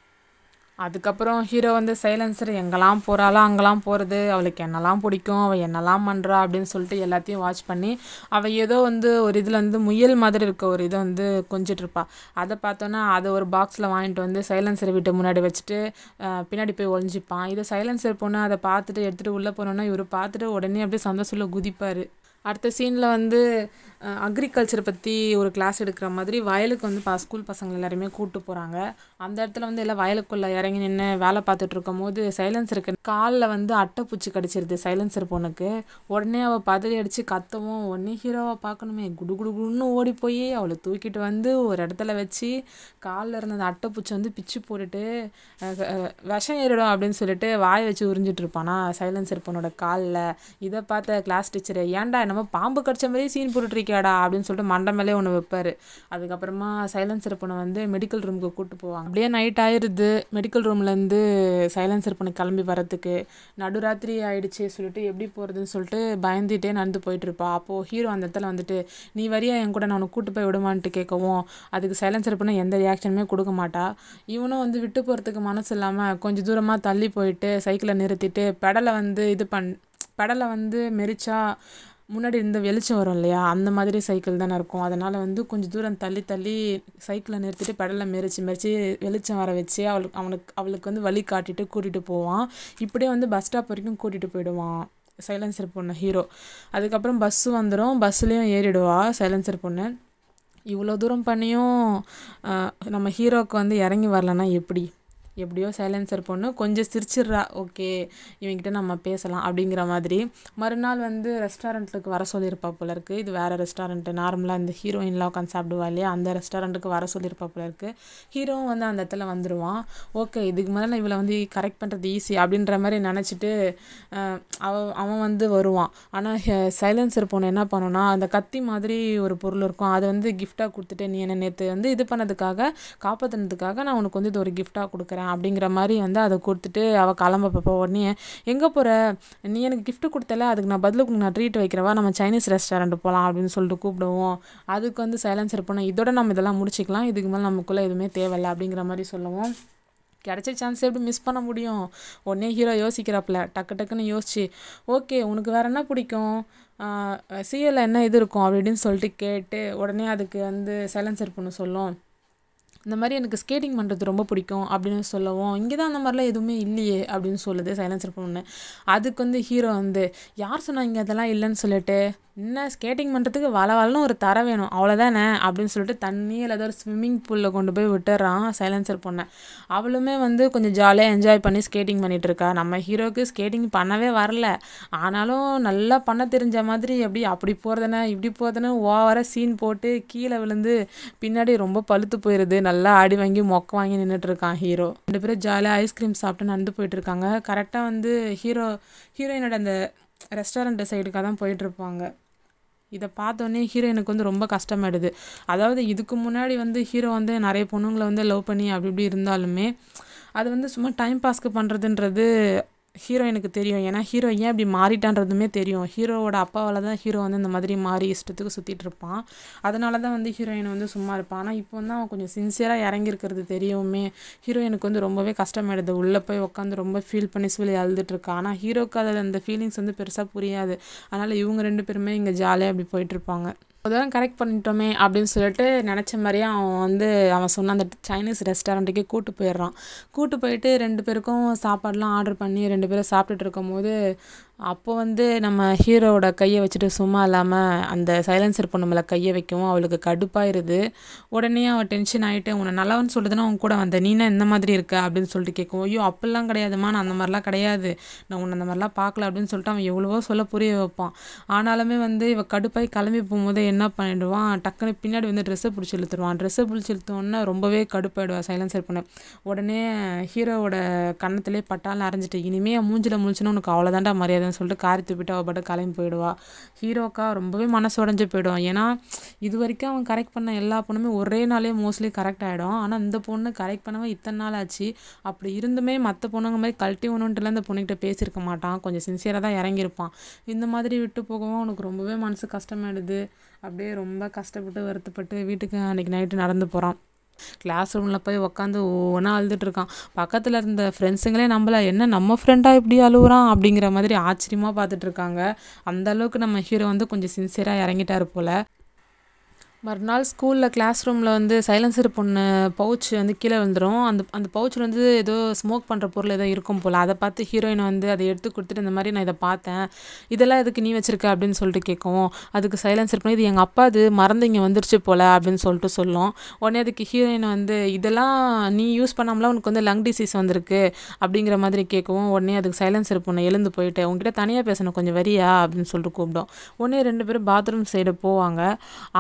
அதுக்கப்புறம் ஹீரோ வந்து சைலன்சர் எங்கெல்லாம் போகிறாளோ அங்கெல்லாம் போகிறது அவளுக்கு என்னெல்லாம் பிடிக்கும் அவள் என்னெல்லாம் பண்ணுறா அப்படின்னு சொல்லிட்டு எல்லாத்தையும் வாட்ச் பண்ணி அவள் ஏதோ வந்து ஒரு இதில் வந்து முயல் மாதிரி இருக்க ஒரு இதை வந்து கொஞ்சிட்டு இருப்பா அதை பார்த்தோன்னா அதை ஒரு பாக்ஸில் வாங்கிட்டு வந்து சைலன்சர் வீட்டு முன்னாடி வச்சுட்டு அஹ், பின்னாடி போய் ஒளிஞ்சிப்பான் இதை சைலன்சர் பொண்ணு அதை பார்த்துட்டு எடுத்துகிட்டு உள்ளே போனோன்னா இவர் பார்த்துட்டு உடனே அப்படியே சந்தோஷத்தில் குதிப்பார் அடுத்த சீனில் வந்து அக்ரிகல்ச்சர் பற்றி ஒரு கிளாஸ் எடுக்கிற மாதிரி வயலுக்கு வந்து பா ஸ்கூல் பசங்க எல்லாருமே கூப்பிட்டு போகிறாங்க அந்த இடத்துல வந்து எல்லாம் வயலுக்குள்ளே இறங்கி நின்று வேலை பார்த்துட்டு இருக்கும் போது சைலன்சருக்கு காலில் வந்து அட்டைப்பூச்சி கடிச்சிருது சைலன்சர் பொண்ணுக்கு உடனே அவள் பதறி அடித்து கத்தவும் உடனே ஹீரோவை பார்க்கணுமே குடு குடு குடுன்னு ஓடி போய் அவளை தூக்கிட்டு வந்து ஒரு இடத்துல வச்சு காலில் இருந்த அந்த அட்டைப்பூச்சி வந்து பிச்சு போட்டுட்டு அஹ், அஹ், விஷம் ஏறிடும் அப்படின்னு சொல்லிட்டு வாயை வச்சு உறிஞ்சிட்டு இருப்பானா சைலன்சர் பொண்ணோட காலில் இதை பார்த்த கிளாஸ் டீச்சர் ஏன்டா என்னமோ பாம்பு கடிச்ச மாதிரியே சீன் போட்டுட்ருக்கே வச்சிருக்கியாடா அப்படின்னு சொல்லிட்டு மண்டை மேலே ஒன்று வைப்பார் அதுக்கப்புறமா சைலன்சர் பொண்ணை வந்து மெடிக்கல் ரூமுக்கு கூப்பிட்டு போவாங்க அப்படியே நைட் ஆயிடுது மெடிக்கல் ரூம்லேருந்து சைலன்சர் பொண்ணு கிளம்பி வரத்துக்கு நடுராத்திரி ஆயிடுச்சு சொல்லிட்டு எப்படி போகிறதுன்னு சொல்லிட்டு பயந்துட்டே நடந்து போயிட்டுருப்பா அப்போது ஹீரோ அந்த இடத்துல வந்துட்டு நீ வரியா என் கூட நான் உனக்கு கூட்டு போய் விடுமான்ட்டு கேட்கவும் அதுக்கு சைலன்சர் பொண்ணு எந்த ரியாக்ஷனுமே கொடுக்க மாட்டா இவனும் வந்து விட்டு போகிறதுக்கு மனசு இல்லாமல் கொஞ்சம் தூரமாக தள்ளி போயிட்டு சைக்கிளை நிறுத்திட்டு பெடலை வந்து இது பண் பெடலை வந்து மெரிச்சா முன்னாடி இருந்த வெளிச்சம் வரும் இல்லையா அந்த மாதிரி சைக்கிள் தானே இருக்கும் அதனால் வந்து கொஞ்சம் தூரம் தள்ளி தள்ளி சைக்கிளை நிறுத்திட்டு பெடலை மெரிச்சு மெரிச்சு வெளிச்சம் வர வச்சு அவளுக்கு அவனுக்கு அவளுக்கு வந்து வழி காட்டிட்டு கூட்டிகிட்டு போவான் இப்படியே வந்து பஸ் ஸ்டாப் வரைக்கும் கூட்டிகிட்டு போயிடுவான் சைலன்சர் பொண்ணு ஹீரோ அதுக்கப்புறம் பஸ்ஸு வந்துடும் பஸ்ஸுலேயும் ஏறிடுவா சைலன்சர் பொண்ணு இவ்வளோ தூரம் பண்ணியும் ஆஹ், நம்ம ஹீரோவுக்கு வந்து இறங்கி வரலன்னா எப்படி எப்படியோ சைலன்சர் பொண்ணு கொஞ்சம் சிரிச்சிடுறா ஓகே இவங்கிட்ட நம்ம பேசலாம் அப்படிங்கிற மாதிரி மறுநாள் வந்து ரெஸ்டாரண்ட்டுக்கு வர சொல்லியிருப்பா போல இருக்கு இது வேறு ரெஸ்டாரண்ட்டு நார்மலாக இந்த ஹீரோயின்லாம் உட்காந்து சாப்பிடுவா இல்லையா அந்த ரெஸ்டாரண்ட்டுக்கு வர சொல்லியிருப்பா போல இருக்கு ஹீரோவும் வந்து அந்த இடத்துல வந்துடுவான் ஓகே இதுக்கு மேலே நான் இவளை வந்து கரெக்ட் பண்ணுறது ஈஸி அப்படின்ற மாதிரி நினச்சிட்டு அவ அவன் வந்து வருவான் ஆனால் சைலன்சர் பொண்ணு என்ன பண்ணுன்னா அந்த கத்தி மாதிரி ஒரு பொருள் இருக்கும் அதை வந்து கிஃப்டாக கொடுத்துட்டு நீ என்ன நேற்று வந்து இது பண்ணதுக்காக காப்பாற்றினதுக்காக நான் உனக்கு வந்து இது ஒரு கிஃப்டாக கொடுக்குறேன் அப்படிங்கிற மாதிரி வந்து அதை கொடுத்துட்டு அவள் கிளம்ப பார்ப்பா உடனே எங்கே போகிற நீ எனக்கு gift கொடுத்தல அதுக்கு நான் பதிலுக்கு உனக்கு நான் ட்ரீட் வைக்கிறவா நம்ம சைனீஸ் ரெஸ்டாரண்ட் போகலாம் அப்படின்னு சொல்லிட்டு கூப்பிடுவோம் அதுக்கு வந்து சைலன்சர் பண்ண இதோட நம்ம இதெல்லாம் முடிச்சிக்கலாம் இதுக்கு மேலே நமக்குள்ளே எதுவுமே தேவையில்ல அப்படிங்கிற மாதிரி சொல்லுவோம் கிடைச்ச சான்ஸ் எப்படி மிஸ் பண்ண முடியும் உடனே ஹீரோ யோசிக்கிறாப்புல டக்கு டக்குன்னு யோசிச்சு ஓகே உனக்கு வேற என்ன பிடிக்கும் சிஎல்ல என்ன இது இருக்கும் அப்படின்னு சொல்லிட்டு கேட்டு உடனே அதுக்கு வந்து சைலன்சர் பொண்ணு சொல்லும் இந்த மாதிரி எனக்கு ஸ்கேட்டிங் பண்ணுறது ரொம்ப பிடிக்கும் அப்படின்னு சொல்லவும் இங்கே தான் அந்த மாதிரிலாம் எதுவுமே இல்லையே அப்படின்னு சொல்லுது சைலன்சர் பொண்ணு அதுக்கு வந்து ஹீரோ வந்து யார் சொன்னா இங்கே அதெல்லாம் இல்லைன்னு சொல்லிட்டு என்ன ஸ்கேட்டிங் பண்ணுறதுக்கு வள வளன்னு ஒரு தர வேணும் அவ்வளோதானே அப்படின்னு சொல்லிட்டு தண்ணியில் ஏதோ ஒரு ஸ்விம்மிங் பூலில் கொண்டு போய் விட்டுறான் சைலன்சர் பொண்ணை அவளுமே வந்து கொஞ்சம் ஜாலியாக என்ஜாய் பண்ணி ஸ்கேட்டிங் பண்ணிட்டு இருக்கா நம்ம ஹீரோக்கு ஸ்கேட்டிங் பண்ணவே வரல ஆனாலும் நல்லா பண்ண தெரிஞ்ச மாதிரி அப்படி அப்படி போகிறதுன இப்படி போகிறதுன்னு ஓவராக சீன் போட்டு கீழே விழுந்து பின்னாடி ரொம்ப பழுத்து போயிடுது நல்லா அடி வாங்கி மொக்க வாங்கி நின்றுட்டு இருக்கான் ஹீரோ ரெண்டு பேரும் ஜாலியாக ஐஸ்கிரீம் சாப்பிட்டு நடந்து போயிட்டு இருக்காங்க கரெக்டாக வந்து ஹீரோ ஹீரோயினோட அந்த ரெஸ்டாரண்ட் சைடுக்காக தான் போயிட்டு இருப்பாங்க இதை பார்த்தோன்னே ஹீரோயினுக்கு வந்து ரொம்ப கஷ்டமாயிடுது அதாவது இதுக்கு முன்னாடி வந்து ஹீரோ வந்து நிறைய பொண்ணுங்களை வந்து லவ் பண்ணி அப்படி இப்படி இருந்தாலுமே அது வந்து சும்மா டைம் பாஸ்க்கு பண்ணுறதுன்றது ஹீரோயினுக்கு தெரியும் ஏன்னா ஹீரோ ஏன் இப்படி மாறிட்டான்றதுமே தெரியும் ஹீரோவோட அப்பாவால் தான் ஹீரோ வந்து இந்த மாதிரி மாறி இஷ்டத்துக்கு சுற்றிட்டு இருப்பான் அதனால தான் வந்து ஹீரோயின் வந்து சும்மா இருப்பான் ஆனால் இப்போ வந்து அவன் கொஞ்சம் சின்சியராக இறங்கியிருக்கிறது தெரியுமே ஹீரோயினுக்கு வந்து ரொம்பவே கஷ்டமாயிடுது உள்ளே போய் உட்காந்து ரொம்ப ஃபீல் பண்ணி சொல்லி அழுதுட்டு இருக்கா ஆனால் ஹீரோக்கு அது அந்த ஃபீலிங்ஸ் வந்து பெருசாக புரியாது அதனால் இவங்க ரெண்டு பேருமே இங்கே ஜாலியாக இப்படி போயிட்டு இருப்பாங்க அதெல்லாம் கரெக்ட் பண்ணிட்டோமே அப்படின்னு சொல்லிட்டு நினச்ச மாதிரியே அவன் வந்து அவன் சொன்ன அந்த சைனீஸ் ரெஸ்டாரண்ட்டுக்கே கூட்டு போயிடுறான் கூட்டு போயிட்டு ரெண்டு பேருக்கும் சாப்பாடுலாம் ஆர்டர் பண்ணி ரெண்டு பேரும் சாப்பிட்டுட்டு இருக்கும்போது அப்போ வந்து நம்ம ஹீரோவோட கையை வச்சுட்டு சும்மா இல்லாமல் அந்த சைலன்சர் பொண்ணு மேலே கையை வைக்கவும் அவளுக்கு கடுப்பாயிருது உடனே அவள் டென்ஷன் ஆகிட்டு உன்னை நல்லவன் சொல்லுதுன்னா உன் கூட வந்த நீனா இந்த மாதிரி இருக்க அப்படின்னு சொல்லிட்டு கேட்கும் ஐயோ அப்படிலாம் கிடையாதுமா நான் அந்த மாதிரிலாம் கிடையாது நான் உன்னை அந்த மாதிரிலாம் பார்க்கல அப்படின்னு சொல்லிட்டு அவன் எவ்வளவோ சொல்ல புரிய வைப்பான் ஆனாலுமே வந்து இவ கடுப்பாய் கிளம்பி போகும்போது என்ன பண்ணிடுவான் டக்குன்னு பின்னாடி வந்து ட்ரெஸ்ஸை பிடிச்சி இழுத்துருவான் ட்ரெஸ்ஸை பிடிச்சி இழுத்தோன்னே ரொம்பவே கடுப்பாயிடுவா சைலன்சர் பண்ண உடனே ஹீரோவோட கன்னத்திலே பட்டாலும் அரைஞ்சிட்டு இனிமே என் மூஞ்சில முழிச்சுன்னா உனக்கு அவ்வளோதான்டா மரியாதைன்னு சொல்லிட்டு காரி துப்பிட்டு அவள் பாட்டு கிளம்பி போயிடுவா ஹீரோக்கா ரொம்பவே மனசு உடஞ்சு போயிடும் ஏன்னா இது வரைக்கும் அவன் கரெக்ட் பண்ண எல்லா பொண்ணுமே ஒரே நாளே மோஸ்ட்லி கரெக்ட் ஆகிடும் ஆனால் இந்த பொண்ணு கரெக்ட் பண்ணவே இத்தனை நாள் ஆச்சு அப்படி இருந்துமே மற்ற பொண்ணுங்க மாதிரி கழட்டி ஒன்றுன்ட்டுல இந்த பொண்ணுகிட்ட பேசியிருக்க மாட்டான் கொஞ்சம் சின்சியராக தான் இறங்கியிருப்பான் இந்த மாதிரி விட்டு போகவும் அவனுக்கு ரொம்பவே மனசு கஷ்டமாயிடுது அப்படியே ரொம்ப கஷ்டப்பட்டு வருத்தப்பட்டு வீட்டுக்கு அன்றைக்கி நைட்டு நடந்து போகிறான் கிளாஸ் ரூமில் போய் உக்காந்து ஒவ்வொன்றா அழுதுட்டு இருக்கான் பக்கத்தில் இருந்த ஃப்ரெண்ட்ஸுங்களே நம்மள என்ன நம்ம ஃப்ரெண்டாக இப்படி அழுகுறான் அப்படிங்கிற மாதிரி ஆச்சரியமாக பார்த்துட்டு இருக்காங்க அந்த அளவுக்கு நம்ம ஹீரோ வந்து கொஞ்சம் சின்சியராக இறங்கிட்டாரு போல் மறுநாள் ஸ்கூலில் கிளாஸ் ரூமில் வந்து சைலன்சர் பொண்ணு பவுச் வந்து கீழே விழுந்துரும் அந்த அந்த பவுச்சில் வந்து ஏதோ ஸ்மோக் பண்ணுற பொருள் ஏதோ இருக்கும் போல் அதை பார்த்து ஹீரோயின் வந்து அதை எடுத்து கொடுத்துட்டு இந்த மாதிரி நான் இதை பார்த்தேன் இதெல்லாம் எதுக்கு நீ வச்சிருக்க அப்படின்னு சொல்லிட்டு கேட்கவும் அதுக்கு சைலன்சர் பண்ணி இது எங்கள் அப்பா அது மறந்து இங்கே வந்துருச்சு போல் அப்படின்னு சொல்லிட்டு சொல்லும் உடனே அதுக்கு ஹீரோயின் வந்து இதெல்லாம் நீ யூஸ் பண்ணாமலாம் உனக்கு வந்து லங் டிசீஸ் வந்திருக்கு அப்படிங்கிற மாதிரி கேட்கவும் உடனே அதுக்கு சைலன்சர் பொண்ணு எழுந்து போயிட்டு உங்ககிட்ட தனியாக பேசணும் கொஞ்சம் வரியா அப்படின்னு சொல்லிட்டு கூப்பிடும் உடனே ரெண்டு பேரும் பாத்ரூம் சைடு போவாங்க அங்கே போய்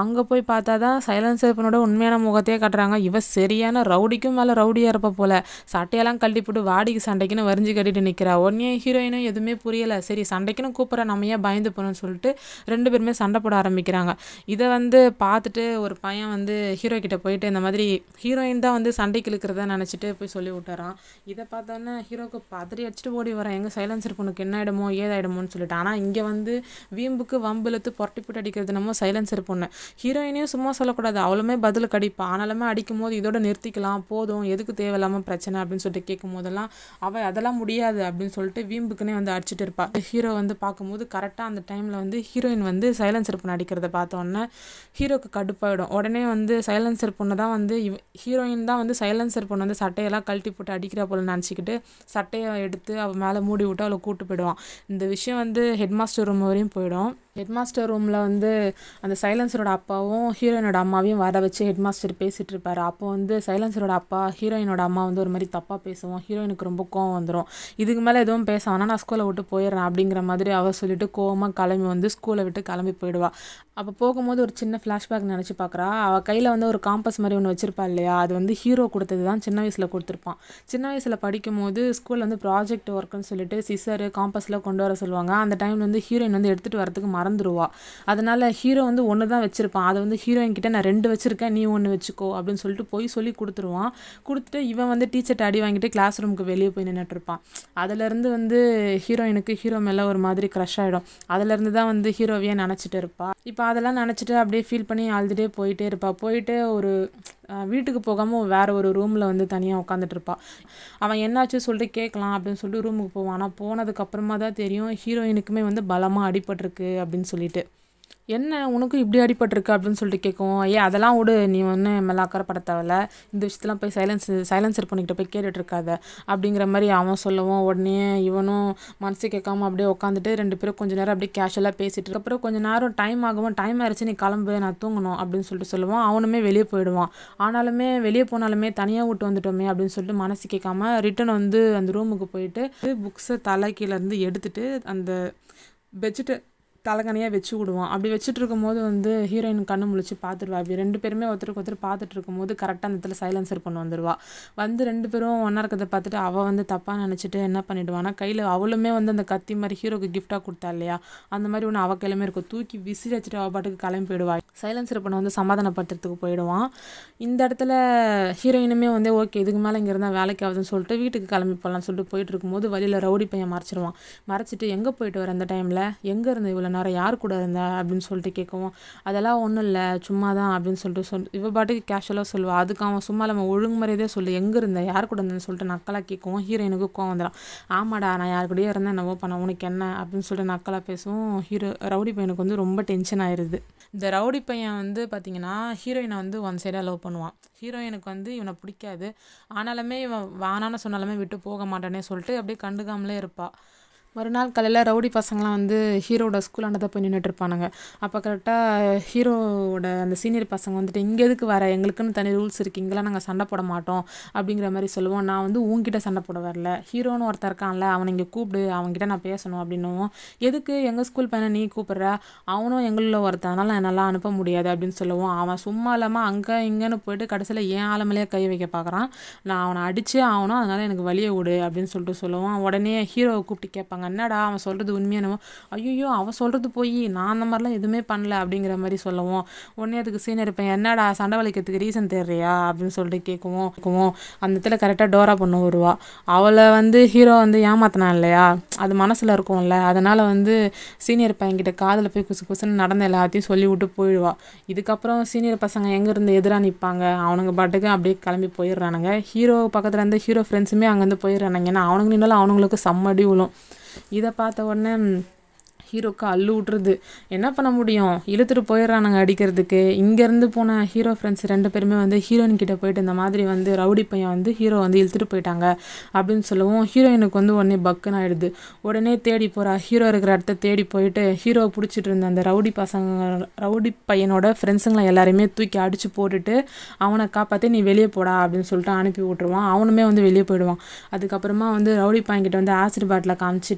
பார்த்தா தான் சைலன்சர் பொண்ணோட உண்மையான முகத்தையே காட்டுறாங்க இவ சரியான ரவுடிக்கும் மேலே ரவுடியாக இருப்ப போல சட்டையெல்லாம் கழட்டி போட்டு வாடிக்கு சண்டைக்குன்னு வரிஞ்சு கட்டிட்டு நிற்கிறா உடனே ஹீரோயினும் எதுவுமே புரியலை சரி சண்டைக்குன்னு கூப்பிட்ற நம்ம ஏன் பயந்து போகணும்னு சொல்லிட்டு ரெண்டு பேருமே சண்டை போட ஆரம்பிக்கிறாங்க இதை வந்து பார்த்துட்டு ஒரு பையன் வந்து ஹீரோ கிட்ட போயிட்டு இந்த மாதிரி ஹீரோயின் தான் வந்து சண்டைக்கு இழுக்கிறதா நினச்சிட்டு போய் சொல்லி விட்டுறான் இதை பார்த்தோன்னே ஹீரோக்கு பதறி அடிச்சுட்டு ஓடி வரேன் எங்கள் சைலன்சர் பொண்ணுக்கு என்ன ஆகிடுமோ ஏதாயிடுமோன்னு சொல்லிட்டு ஆனால் இங்கே வந்து வீம்புக்கு வம்பிழுத்து புரட்டி போட்டு அடிக்கிறது நம்ம சைலன்சர் பொண்ணு ஹீரோயினையும் சும்மா சொல்லக்கூடாது அவளுமே பதிலுக்கு அடிப்பா ஆனாலுமே அடிக்கும் போது இதோட நிறுத்திக்கலாம் போதும் எதுக்கு தேவையில்லாமல் பிரச்சனை அப்படின்னு சொல்லிட்டு கேட்கும் போதெல்லாம் அவள் அதெல்லாம் முடியாது அப்படின்னு சொல்லிட்டு வீம்புக்குன்னே வந்து அடிச்சுட்டு இருப்பா ஹீரோ வந்து பார்க்கும்போது கரெக்டாக அந்த டைமில் வந்து ஹீரோயின் வந்து சைலன்சர் பொண்ணு அடிக்கிறத பார்த்தோன்னே ஹீரோக்கு கடுப்பாயிடும் உடனே வந்து சைலன்சர் பொண்ணு தான் வந்து இவ ஹீரோயின் தான் வந்து சைலன்சர் பொண்ணு வந்து சட்டையெல்லாம் கழட்டி போட்டு அடிக்கிறா போல நினச்சிக்கிட்டு சட்டையை எடுத்து அவள் மேலே மூடி விட்டு அவளை கூட்டு போயிடுவான் இந்த விஷயம் வந்து ஹெட் மாஸ்டர் ரூம் வரையும் போயிடும் ஹெட் மாஸ்டர் ரூமில் வந்து அந்த சைலன்சரோட அப்பாவும் ஹீரோயினோட அம்மாவையும் வர வச்சு ஹெட் மாஸ்டர் பேசிகிட்டு இருப்பார் அப்போ வந்து சைலன்சரோட அப்பா ஹீரோயினோட அம்மா வந்து ஒரு மாதிரி தப்பாக பேசுவோம் ஹீரோயினுக்கு ரொம்ப கோவம் வந்துடும் இதுக்கு மேலே எதுவும் பேச வேணா நான் ஸ்கூலை விட்டு போயிடுறேன் அப்படிங்கிற மாதிரி அவ சொல்லிட்டு கோவமாக கிளம்பி வந்து ஸ்கூலை விட்டு கிளம்பி போயிடுவா அப்போ போகும்போது ஒரு சின்ன ஃப்ளாஷ்பேக் நினச்சி பார்க்குறா அவள் கையில் வந்து ஒரு காம்பஸ் மாதிரி ஒன்று வச்சிருப்பா இல்லையா அது வந்து ஹீரோ கொடுத்தது தான் சின்ன வயசில் கொடுத்துருப்பான் சின்ன வயசில் படிக்கும்போது ஸ்கூலில் வந்து ப்ராஜெக்ட் ஒர்க்குன்னு சொல்லிட்டு சிசரு காம்பஸ்லாம் கொண்டு வர சொல்லுவாங்க அந்த டைமில் வந்து ஹீரோயின் வந்து எடுத்துகிட்டு வரதுக்கு மறந்துடுவா அதனால ஹீரோ வந்து ஒன்று தான் வச்சிருப்பான் அதை வந்து ஹீரோயின் கிட்ட நான் ரெண்டு வச்சிருக்கேன் நீ ஒன்று வச்சுக்கோ அப்படின்னு சொல்லிட்டு போய் சொல்லி கொடுத்துருவான் கொடுத்துட்டு இவன் வந்து டீச்சர்ட்ட அடி வாங்கிட்டு கிளாஸ் ரூமுக்கு வெளியே போய் நின்றுட்டு இருப்பான் அதுலேருந்து வந்து ஹீரோயினுக்கு ஹீரோ மேலே ஒரு மாதிரி க்ரஷ் ஆகிடும் அதுலேருந்து தான் வந்து ஹீரோவையே நினச்சிட்டு இருப்பா இப்போ அதெல்லாம் நினச்சிட்டு அப்படியே ஃபீல் பண்ணி அழுதுகிட்டே போயிட்டே இருப்பா போயிட்டு ஒரு அஹ், வீட்டுக்கு போகாமல் வேற ஒரு ரூமில் வந்து தனியாக உட்காந்துட்டு இருப்பா அவன் என்னாச்சு சொல்லிட்டு கேட்கலாம் அப்படின்னு சொல்லிட்டு ரூமுக்கு போவான் ஆனால் போனதுக்கப்புறமா தான் தெரியும் ஹீரோயினுக்குமே வந்து பலமாக அடிபட்டிருக்கு அப்படின்னு சொல்லிட்டு என்ன உனக்கும் இப்படி அடிபட்டிருக்கு அப்படின்னு சொல்லிட்டு கேட்கும் ஏ அதெல்லாம் விடு நீ ஒன்றும் மேலே அக்கறைப்பட தேவையில்ல இந்த விஷயத்தெல்லாம் போய் சைலன்ஸ் சைலன்சர் பண்ணிக்கிட்ட போய் கேட்டுட்டு இருக்காத அப்படிங்கிற மாதிரி அவன் சொல்லவும் உடனே இவனும் மனசு கேட்காம அப்படியே உட்காந்துட்டு ரெண்டு பேரும் கொஞ்ச நேரம் அப்படியே கேஷுவலாக பேசிட்டு அப்புறம் கொஞ்ச நேரம் டைம் ஆகும் டைம் ஆயிடுச்சு நீ கிளம்பு நான் தூங்கணும் அப்படின்னு சொல்லிட்டு சொல்லுவான் அவனுமே வெளியே போயிடுவான் ஆனாலுமே வெளியே போனாலுமே தனியாக விட்டு வந்துட்டோமே அப்படின்னு சொல்லிட்டு மனசு கேட்காம ரிட்டன் வந்து அந்த ரூமுக்கு போயிட்டு புக்ஸை தலை கீழ இருந்து எடுத்துட்டு அந்த பெட்ஷீட்டை தலைகணையாக வச்சு விடுவான் அப்படி வச்சுட்டு இருக்கும்போது வந்து ஹீரோயின் கண்ணு முழிச்சு பார்த்துருவா அப்படி ரெண்டு பேருமே ஒருத்தருக்கு ஒருத்தர் பார்த்துட்டு இருக்கும்போது கரெக்டாக அந்த இடத்துல சைலன்சர் பண்ண வந்துடுவா வந்து ரெண்டு பேரும் ஒன்றா இருக்கிறத பார்த்துட்டு அவள் வந்து தப்பாக நினச்சிட்டு என்ன பண்ணிடுவானா கையில் அவளுமே வந்து அந்த கத்தி மாதிரி ஹீரோக்கு கிஃப்டாக கொடுத்தா இல்லையா அந்த மாதிரி ஒன்று அவள் கையிலுமே இருக்கும் தூக்கி விசிறி வச்சுட்டு அவள் பாட்டுக்கு கிளம்பி போயிடுவா சைலன்சர் பண்ண வந்து சமாதானப்படுத்துறதுக்கு போயிடுவான் இந்த இடத்துல ஹீரோயினுமே வந்து ஓகே இதுக்கு மேலே இங்கே இருந்தால் வேலைக்கு ஆகுதுன்னு சொல்லிட்டு வீட்டுக்கு கிளம்பி போகலான்னு சொல்லிட்டு போயிட்டு இருக்கும்போது வழியில் ரவுடி பையன் மறைச்சிருவான் மறைச்சிட்டு எங்கே போயிட்டு வர அந்த டைமில் எங்கே இருந்த இவ்வளோ நேரம் யார் கூட இருந்தா அப்படின்னு சொல்லிட்டு கேட்கவும் அதெல்லாம் ஒன்றும் இல்லை சும்மா தான் அப்படின்னு சொல்லிட்டு சொல் இவ பாட்டுக்கு கேஷுவலாக சொல்லுவா அதுக்கு அவன் சும்மா நம்ம ஒழுங்குமுறையதே சொல்லு எங்கே இருந்த யார் கூட இருந்தேன்னு சொல்லிட்டு நக்கலாக கேட்கவும் ஹீரோயினுக்கு கோவம் வந்துடும் ஆமாடா நான் யார் கூடயே இருந்தேன் என்னவோ பண்ண உனக்கு என்ன அப்படின்னு சொல்லிட்டு நக்கலாக பேசுவோம் ஹீரோ ரவுடி பையனுக்கு வந்து ரொம்ப டென்ஷன் ஆயிடுது இந்த ரவுடி பையன் வந்து பார்த்தீங்கன்னா ஹீரோயினை வந்து ஒன் சைடாக லவ் பண்ணுவான் ஹீரோயினுக்கு வந்து இவனை பிடிக்காது ஆனாலுமே இவன் வேணான்னு சொன்னாலுமே விட்டு போக மாட்டானே சொல்லிட்டு அப்படியே கண்டுக்காமலே இருப்பா மறுநாள் காலையில் ரவுடி பசங்களாம் வந்து ஹீரோட ஸ்கூலாண்ட தான் போய் நின்றுட்டு இருப்பானுங்க அப்போ கரெக்டாக ஹீரோவோட அந்த சீனியர் பசங்க வந்துட்டு இங்கே எதுக்கு வர எங்களுக்குன்னு தனி ரூல்ஸ் இருக்குது இங்கெல்லாம் நாங்கள் சண்டை போட மாட்டோம் அப்படிங்கிற மாதிரி சொல்லுவோம் நான் வந்து உன்கிட்ட சண்டை போட வரல ஹீரோன்னு ஒருத்தன் இருக்கான்ல அவனை இங்கே கூப்பிடு அவன்கிட்ட நான் பேசணும் அப்படின்னும் எதுக்கு எங்கள் ஸ்கூல் பையனை நீ கூப்பிடுற அவனும் எங்களில் ஒருத்தன் அதனால என்னால் அனுப்ப முடியாது அப்படின்னு சொல்லுவோம் அவன் சும்மா இல்லாமல் அங்கே இங்கேன்னு போயிட்டு கடைசியில் ஏன் ஆளுமலையே கை வைக்க பார்க்குறான் நான் அவனை அடிச்சே ஆகணும் அதனால எனக்கு வழியை விடு அப்படின்னு சொல்லிட்டு சொல்லுவான் உடனே ஹீரோவை கூப்பிட்டு கேட்பாங்க என்னடா அவன் சொல்கிறது உண்மையானவோ ஐயோ அவன் சொல்கிறது போய் நான் அந்த மாதிரிலாம் எதுவுமே பண்ணல அப்படிங்கிற மாதிரி சொல்லுவோம் உடனே அதுக்கு சீனியர் பையன் என்னடா சண்டை வலிக்கிறதுக்கு ரீசன் தேடுறியா அப்படின்னு சொல்லிட்டு கேட்குவோம் கேட்குவோம் அந்த இடத்துல கரெக்டாக டோரா பொண்ணு வருவா அவளை வந்து ஹீரோ வந்து ஏமாத்தினான் இல்லையா அது மனசில் இருக்கும்ல அதனால் வந்து சீனியர் பையன்கிட்ட காதில் போய் குசு குசுன்னு நடந்த எல்லாத்தையும் சொல்லி விட்டு போயிடுவா இதுக்கப்புறம் சீனியர் பசங்க எங்கே இருந்து எதிராக நிற்பாங்க அவனுங்க பாட்டுக்கு அப்படியே கிளம்பி போயிடுறானுங்க ஹீரோ பக்கத்தில் இருந்து ஹீரோ ஃப்ரெண்ட்ஸுமே அங்கேருந்து போயிடுறானுங்க ஏன்னா அவனுங்க நின்னாலும் அவனுங்களுக்கு செம்மடி விழும் இதை பார்த்த உடனே ஹீரோக்கு அள்ளு விட்டுருது என்ன பண்ண முடியும் இழுத்துட்டு போயிடுறானுங்க அடிக்கிறதுக்கு இங்கேருந்து போன ஹீரோ ஃப்ரெண்ட்ஸ் ரெண்டு பேருமே வந்து ஹீரோயின் கிட்ட போயிட்டு இந்த மாதிரி வந்து ரவுடி பையன் வந்து ஹீரோ வந்து இழுத்துட்டு போயிட்டாங்க அப்படின்னு சொல்லவும் ஹீரோயினுக்கு வந்து உடனே பக்குன்னு ஆயிடுது உடனே தேடி போகிறா ஹீரோ இருக்கிற இடத்த தேடி போயிட்டு ஹீரோவை பிடிச்சிட்டு இருந்த அந்த ரவுடி பசங்க ரவுடி பையனோட ஃப்ரெண்ட்ஸுங்களை எல்லாரையுமே தூக்கி அடிச்சு போட்டுட்டு அவனை காப்பாற்றி நீ வெளியே போடா அப்படின்னு சொல்லிட்டு அனுப்பி விட்ருவான் அவனுமே வந்து வெளியே போயிடுவான் அதுக்கப்புறமா வந்து ரவுடி பையன்கிட்ட வந்து ஆசிட் பாட்டில் காமிச்சிட்டு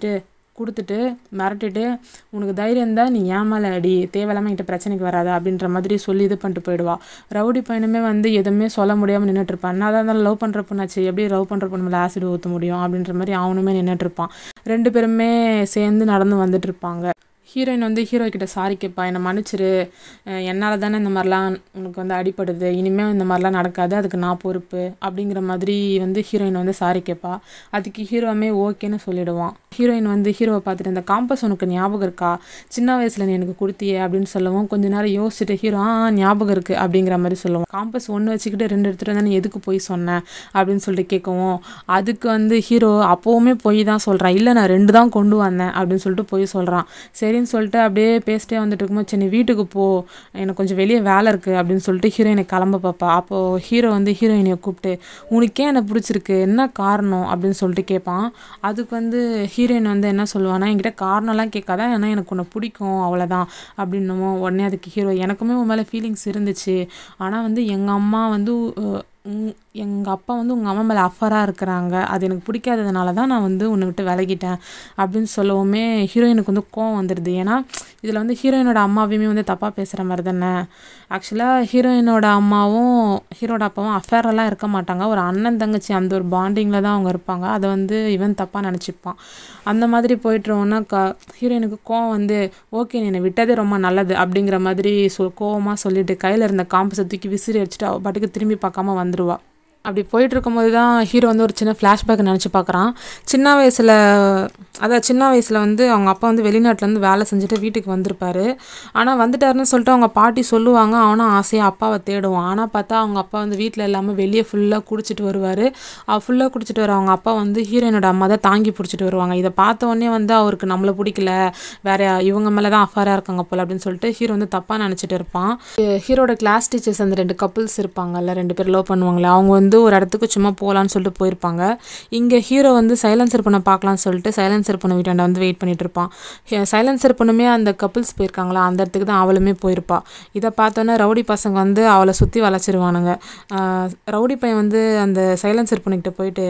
கொடுத்துட்டு மிரட்டிட்டு உனக்கு தைரியம் இருந்தால் நீ ஏன் மேலே அடி தேவையில்லாமல் என்கிட்ட பிரச்சனைக்கு வராத அப்படின்ற மாதிரி சொல்லி இது பண்ணிட்டு போயிடுவா ரவுடி பையனுமே வந்து எதுவுமே சொல்ல முடியாமல் நின்றுட்டு இருப்பான் என்ன தான் இருந்தாலும் லவ் பண்ணுற பொண்ணாச்சு எப்படி லவ் பண்ணுற பொண்ணு மேலே ஆசிட் ஊற்ற முடியும் அப்படின்ற மாதிரி அவனுமே நின்றுட்டு இருப்பான் ரெண்டு பேருமே சேர்ந்து நடந்து வந்துட்டு இருப்பாங்க ஹீரோயின் வந்து ஹீரோ கிட்ட சாரி கேட்பா என்னை மன்னிச்சிரு அஹ் என்னால் தானே இந்த மாதிரிலாம் உனக்கு வந்து அடிப்படுது இனிமேல் இந்த மாதிரிலாம் நடக்காது அதுக்கு நான் பொறுப்பு அப்படிங்கிற மாதிரி வந்து ஹீரோயின் வந்து சாரி கேட்பா அதுக்கு ஹீரோவுமே ஓகேன்னு சொல்லிடுவான் ஹீரோயின் வந்து ஹீரோவை பார்த்துட்டு இந்த காம்பஸ் உனக்கு ஞாபகம் இருக்கா சின்ன வயசில் நீ எனக்கு கொடுத்தியே அப்படின்னு சொல்லவும் கொஞ்ச நேரம் யோசிச்சுட்டு ஹீரோ ஆ ஞாபகம் இருக்குது அப்படிங்கிற மாதிரி சொல்லுவான் காம்பஸ் ஒன்று வச்சுக்கிட்டு ரெண்டு எடுத்துகிட்டு வந்தா நீ எதுக்கு போய் சொன்னேன் அப்படின்னு சொல்லிட்டு கேட்கவும் அதுக்கு வந்து ஹீரோ அப்போவுமே போய் தான் சொல்கிறான் இல்லை நான் ரெண்டு தான் கொண்டு வந்தேன் அப்படின்னு சொல்லிட்டு போய் சொல்கிறான் சரின்னு சொல்லிட்டு அப்படியே பேசிட்டே வந்துட்டு இருக்கும்போது சரி நீ வீட்டுக்கு போ எனக்கு கொஞ்சம் வெளியே வேலை இருக்குது அப்படின்னு சொல்லிட்டு ஹீரோயினை கிளம்ப பார்ப்பா அப்போது ஹீரோ வந்து ஹீரோயினை கூப்பிட்டு உனக்கே என்னை பிடிச்சிருக்கு என்ன காரணம் அப்படின்னு சொல்லிட்டு கேட்பான் அதுக்கு வந்து ஹீரோயின் வந்து என்ன சொல்லுவானா என்கிட்ட காரணம்லாம் கேட்காத ஏன்னா எனக்கு உன்னை பிடிக்கும் அவ்வளோதான் அப்படின்னுமோ உடனே அதுக்கு ஹீரோ எனக்குமே உன் மேலே ஃபீலிங்ஸ் இருந்துச்சு ஆனால் வந்து எங்கள் அம்மா வந்து எங்கள் அப்பா வந்து உங்கள் அம்மா மேலே அஃபராக இருக்கிறாங்க அது எனக்கு பிடிக்காததுனால தான் நான் வந்து உன்னை விட்டு விலகிட்டேன் அப்படின்னு சொல்லவுமே ஹீரோயினுக்கு வந்து கோவம் வந்துடுது ஏன்னா இதில் வந்து ஹீரோயினோட அம்மாவையுமே வந்து தப்பாக பேசுகிற மாதிரி தானே ஆக்சுவலாக ஹீரோயினோட அம்மாவும் ஹீரோட அப்பாவும் அஃபேரெல்லாம் இருக்க மாட்டாங்க ஒரு அண்ணன் தங்கச்சி அந்த ஒரு பாண்டிங்கில் தான் அவங்க இருப்பாங்க அதை வந்து இவன் தப்பாக நினச்சிப்பான் அந்த மாதிரி போயிட்டுருவோன்னா க ஹீரோயினுக்கு கோவம் வந்து ஓகே நீ என்னை விட்டதே ரொம்ப நல்லது அப்படிங்கிற மாதிரி சொ கோவமாக சொல்லிட்டு கையில் இருந்த காம்பஸை தூக்கி விசிறி அடிச்சுட்டு அவள் பாட்டுக்கு திரும்பி பார்க்காம வந்துடுவா அப்படி போயிட்டு இருக்கும்போது தான் ஹீரோ வந்து ஒரு சின்ன ஃப்ளாஷ்பேக் நினச்சி பார்க்குறான் சின்ன வயசில் அதான் சின்ன வயசில் வந்து அவங்க அப்பா வந்து வெளிநாட்டிலேருந்து வேலை செஞ்சுட்டு வீட்டுக்கு வந்திருப்பாரு ஆனால் வந்துட்டாருன்னு சொல்லிட்டு அவங்க பாட்டி சொல்லுவாங்க அவனும் ஆசையாக அப்பாவை தேடுவான் ஆனால் பார்த்தா அவங்க அப்பா வந்து வீட்டில் இல்லாமல் வெளியே ஃபுல்லாக குடிச்சிட்டு வருவார் ஃபுல்லாக குடிச்சிட்டு வர அவங்க அப்பா வந்து ஹீரோயினோட அம்மா தான் தாங்கி பிடிச்சிட்டு வருவாங்க இதை பார்த்த உடனே வந்து அவருக்கு நம்மளை பிடிக்கல வேற இவங்க மேலே தான் அஃபாராக இருக்காங்க போல் அப்படின்னு சொல்லிட்டு ஹீரோ வந்து தப்பாக நினச்சிட்டு இருப்பான் ஹீரோட கிளாஸ் டீச்சர்ஸ் அந்த ரெண்டு கப்புள்ஸ் இருப்பாங்கல்ல ரெண்டு பேர் லவ் பண்ணுவாங்களே அவங்க வந்து ஒரு இடத்துக்கு சும்மா போகலான்னு சொல்லிட்டு போயிருப்பாங்க இங்கே ஹீரோ வந்து சைலன்சர் பண்ண பார்க்கலான்னு சொல்லிட்டு சைலன்சர் பண்ண வீட்டாண்ட வந்து வெயிட் பண்ணிட்டு இருப்பான் சைலன்சர் பொண்ணுமே அந்த கப்புள்ஸ் போயிருக்காங்களா அந்த இடத்துக்கு தான் அவளுமே போயிருப்பா இதை பார்த்தோன்னே ரவுடி பசங்க வந்து அவளை சுற்றி வளைச்சிருவானுங்க ரவுடி பையன் வந்து அந்த சைலன்சர் பொண்ணுக்கிட்ட போயிட்டு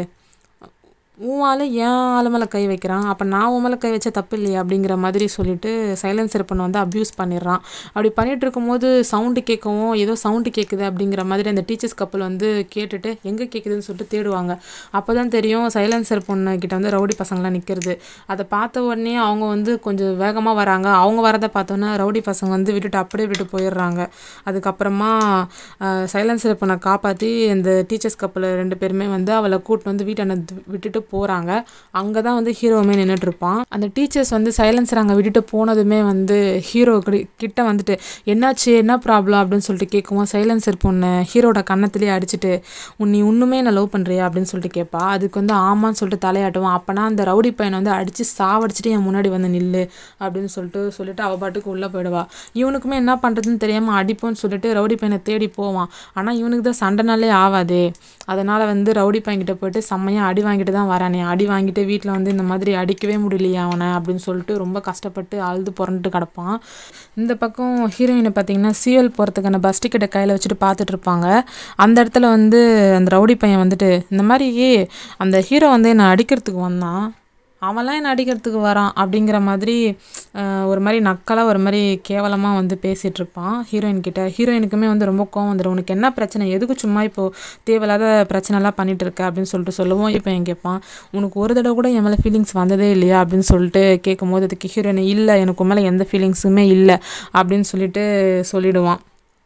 உன் ஆள் என் ஆள் மேலே கை வைக்கிறான் அப்போ நான் உன் மேலே கை வச்ச தப்பு இல்லையா அப்படிங்கிற மாதிரி சொல்லிட்டு சைலன்சர் பண்ண வந்து அப்யூஸ் பண்ணிடுறான் அப்படி பண்ணிட்டு இருக்கும்போது சவுண்டு கேட்கவும் ஏதோ சவுண்டு கேட்குது அப்படிங்கிற மாதிரி அந்த டீச்சர்ஸ் கப்பல் வந்து கேட்டுட்டு எங்கே கேட்குதுன்னு சொல்லிட்டு தேடுவாங்க அப்போ தான் தெரியும் சைலன்சர் பொண்ணு கிட்ட வந்து ரவுடி பசங்களாம் நிற்கிறது அதை பார்த்த உடனே அவங்க வந்து கொஞ்சம் வேகமாக வராங்க அவங்க வரதை பார்த்தோன்னே ரவுடி பசங்க வந்து விட்டுட்டு அப்படியே விட்டு போயிடுறாங்க அதுக்கப்புறமா சைலன்சர் பொண்ணை காப்பாற்றி இந்த டீச்சர்ஸ் கப்பல் ரெண்டு பேருமே வந்து அவளை கூட்டிட்டு வந்து வீட்டை விட்டுட்டு போகிறாங்க அங்கே தான் வந்து ஹீரோவுமே நின்றுட்டுருப்பான் அந்த டீச்சர்ஸ் வந்து சைலன்சர் அங்கே விட்டுட்டு போனதுமே வந்து ஹீரோ கிட்ட வந்துட்டு என்னாச்சு என்ன ப்ராப்ளம் அப்படின்னு சொல்லிட்டு கேட்கவும் சைலன்சர் பொண்ணு ஹீரோட கன்னத்துலேயே அடிச்சுட்டு உன் நீ இன்னுமே என்ன லவ் பண்ணுறியா அப்படின்னு சொல்லிட்டு கேட்பா அதுக்கு வந்து ஆமான்னு சொல்லிட்டு தலையாட்டுவான் அப்போனா அந்த ரவுடி பையனை வந்து அடித்து சாவடிச்சிட்டு என் முன்னாடி வந்து நில்லு அப்படின்னு சொல்லிட்டு சொல்லிட்டு அவள் பாட்டுக்கு உள்ளே போயிடுவா இவனுக்குமே என்ன பண்ணுறதுன்னு தெரியாமல் அடிப்போன்னு சொல்லிட்டு ரவுடி பையனை தேடி போவான் ஆனால் இவனுக்கு தான் சண்டைனாலே ஆகாதே அதனால் வந்து ரவுடி பையன்கிட்ட போயிட்டு செம்மையாக அடி வாங்கிட்டு தான் வரானே அடி வாங்கிட்டு வீட்டில் வந்து இந்த மாதிரி அடிக்கவே முடியலையே அவனை அப்படின்னு சொல்லிட்டு ரொம்ப கஷ்டப்பட்டு அழுது புரண்டுட்டு கிடப்பான் இந்த பக்கம் ஹீரோயினை பார்த்தீங்கன்னா சிஎல் போகிறதுக்கான பஸ் டிக்கெட்டை கையில் வச்சுட்டு பார்த்துட்டு இருப்பாங்க அந்த இடத்துல வந்து அந்த ரவுடி பையன் வந்துட்டு இந்த மாதிரி அந்த ஹீரோ வந்து என்னை அடிக்கிறதுக்கு வந்தான் அவன்லாம் என்ன அடிக்கிறதுக்கு வரான் அப்படிங்கிற மாதிரி ஒரு மாதிரி நக்கலாக ஒரு மாதிரி கேவலமாக வந்து பேசிகிட்டு இருப்பான் ஹீரோயின் கிட்ட ஹீரோயினுக்குமே வந்து ரொம்ப கோவம் வந்துடும் உனக்கு என்ன பிரச்சனை எதுக்கு சும்மா இப்போது தேவையில்லாத பிரச்சனைலாம் பண்ணிட்டு இருக்க அப்படின்னு சொல்லிட்டு சொல்லுவோம் இப்போ என் கேட்பான் உனக்கு ஒரு தடவை கூட என் மேலே ஃபீலிங்ஸ் வந்ததே இல்லையா அப்படின்னு சொல்லிட்டு கேட்கும்போது அதுக்கு ஹீரோயின் இல்லை எனக்கு மேலே எந்த ஃபீலிங்ஸுமே இல்லை அப்படின்னு சொல்லிட்டு சொல்லிடுவான்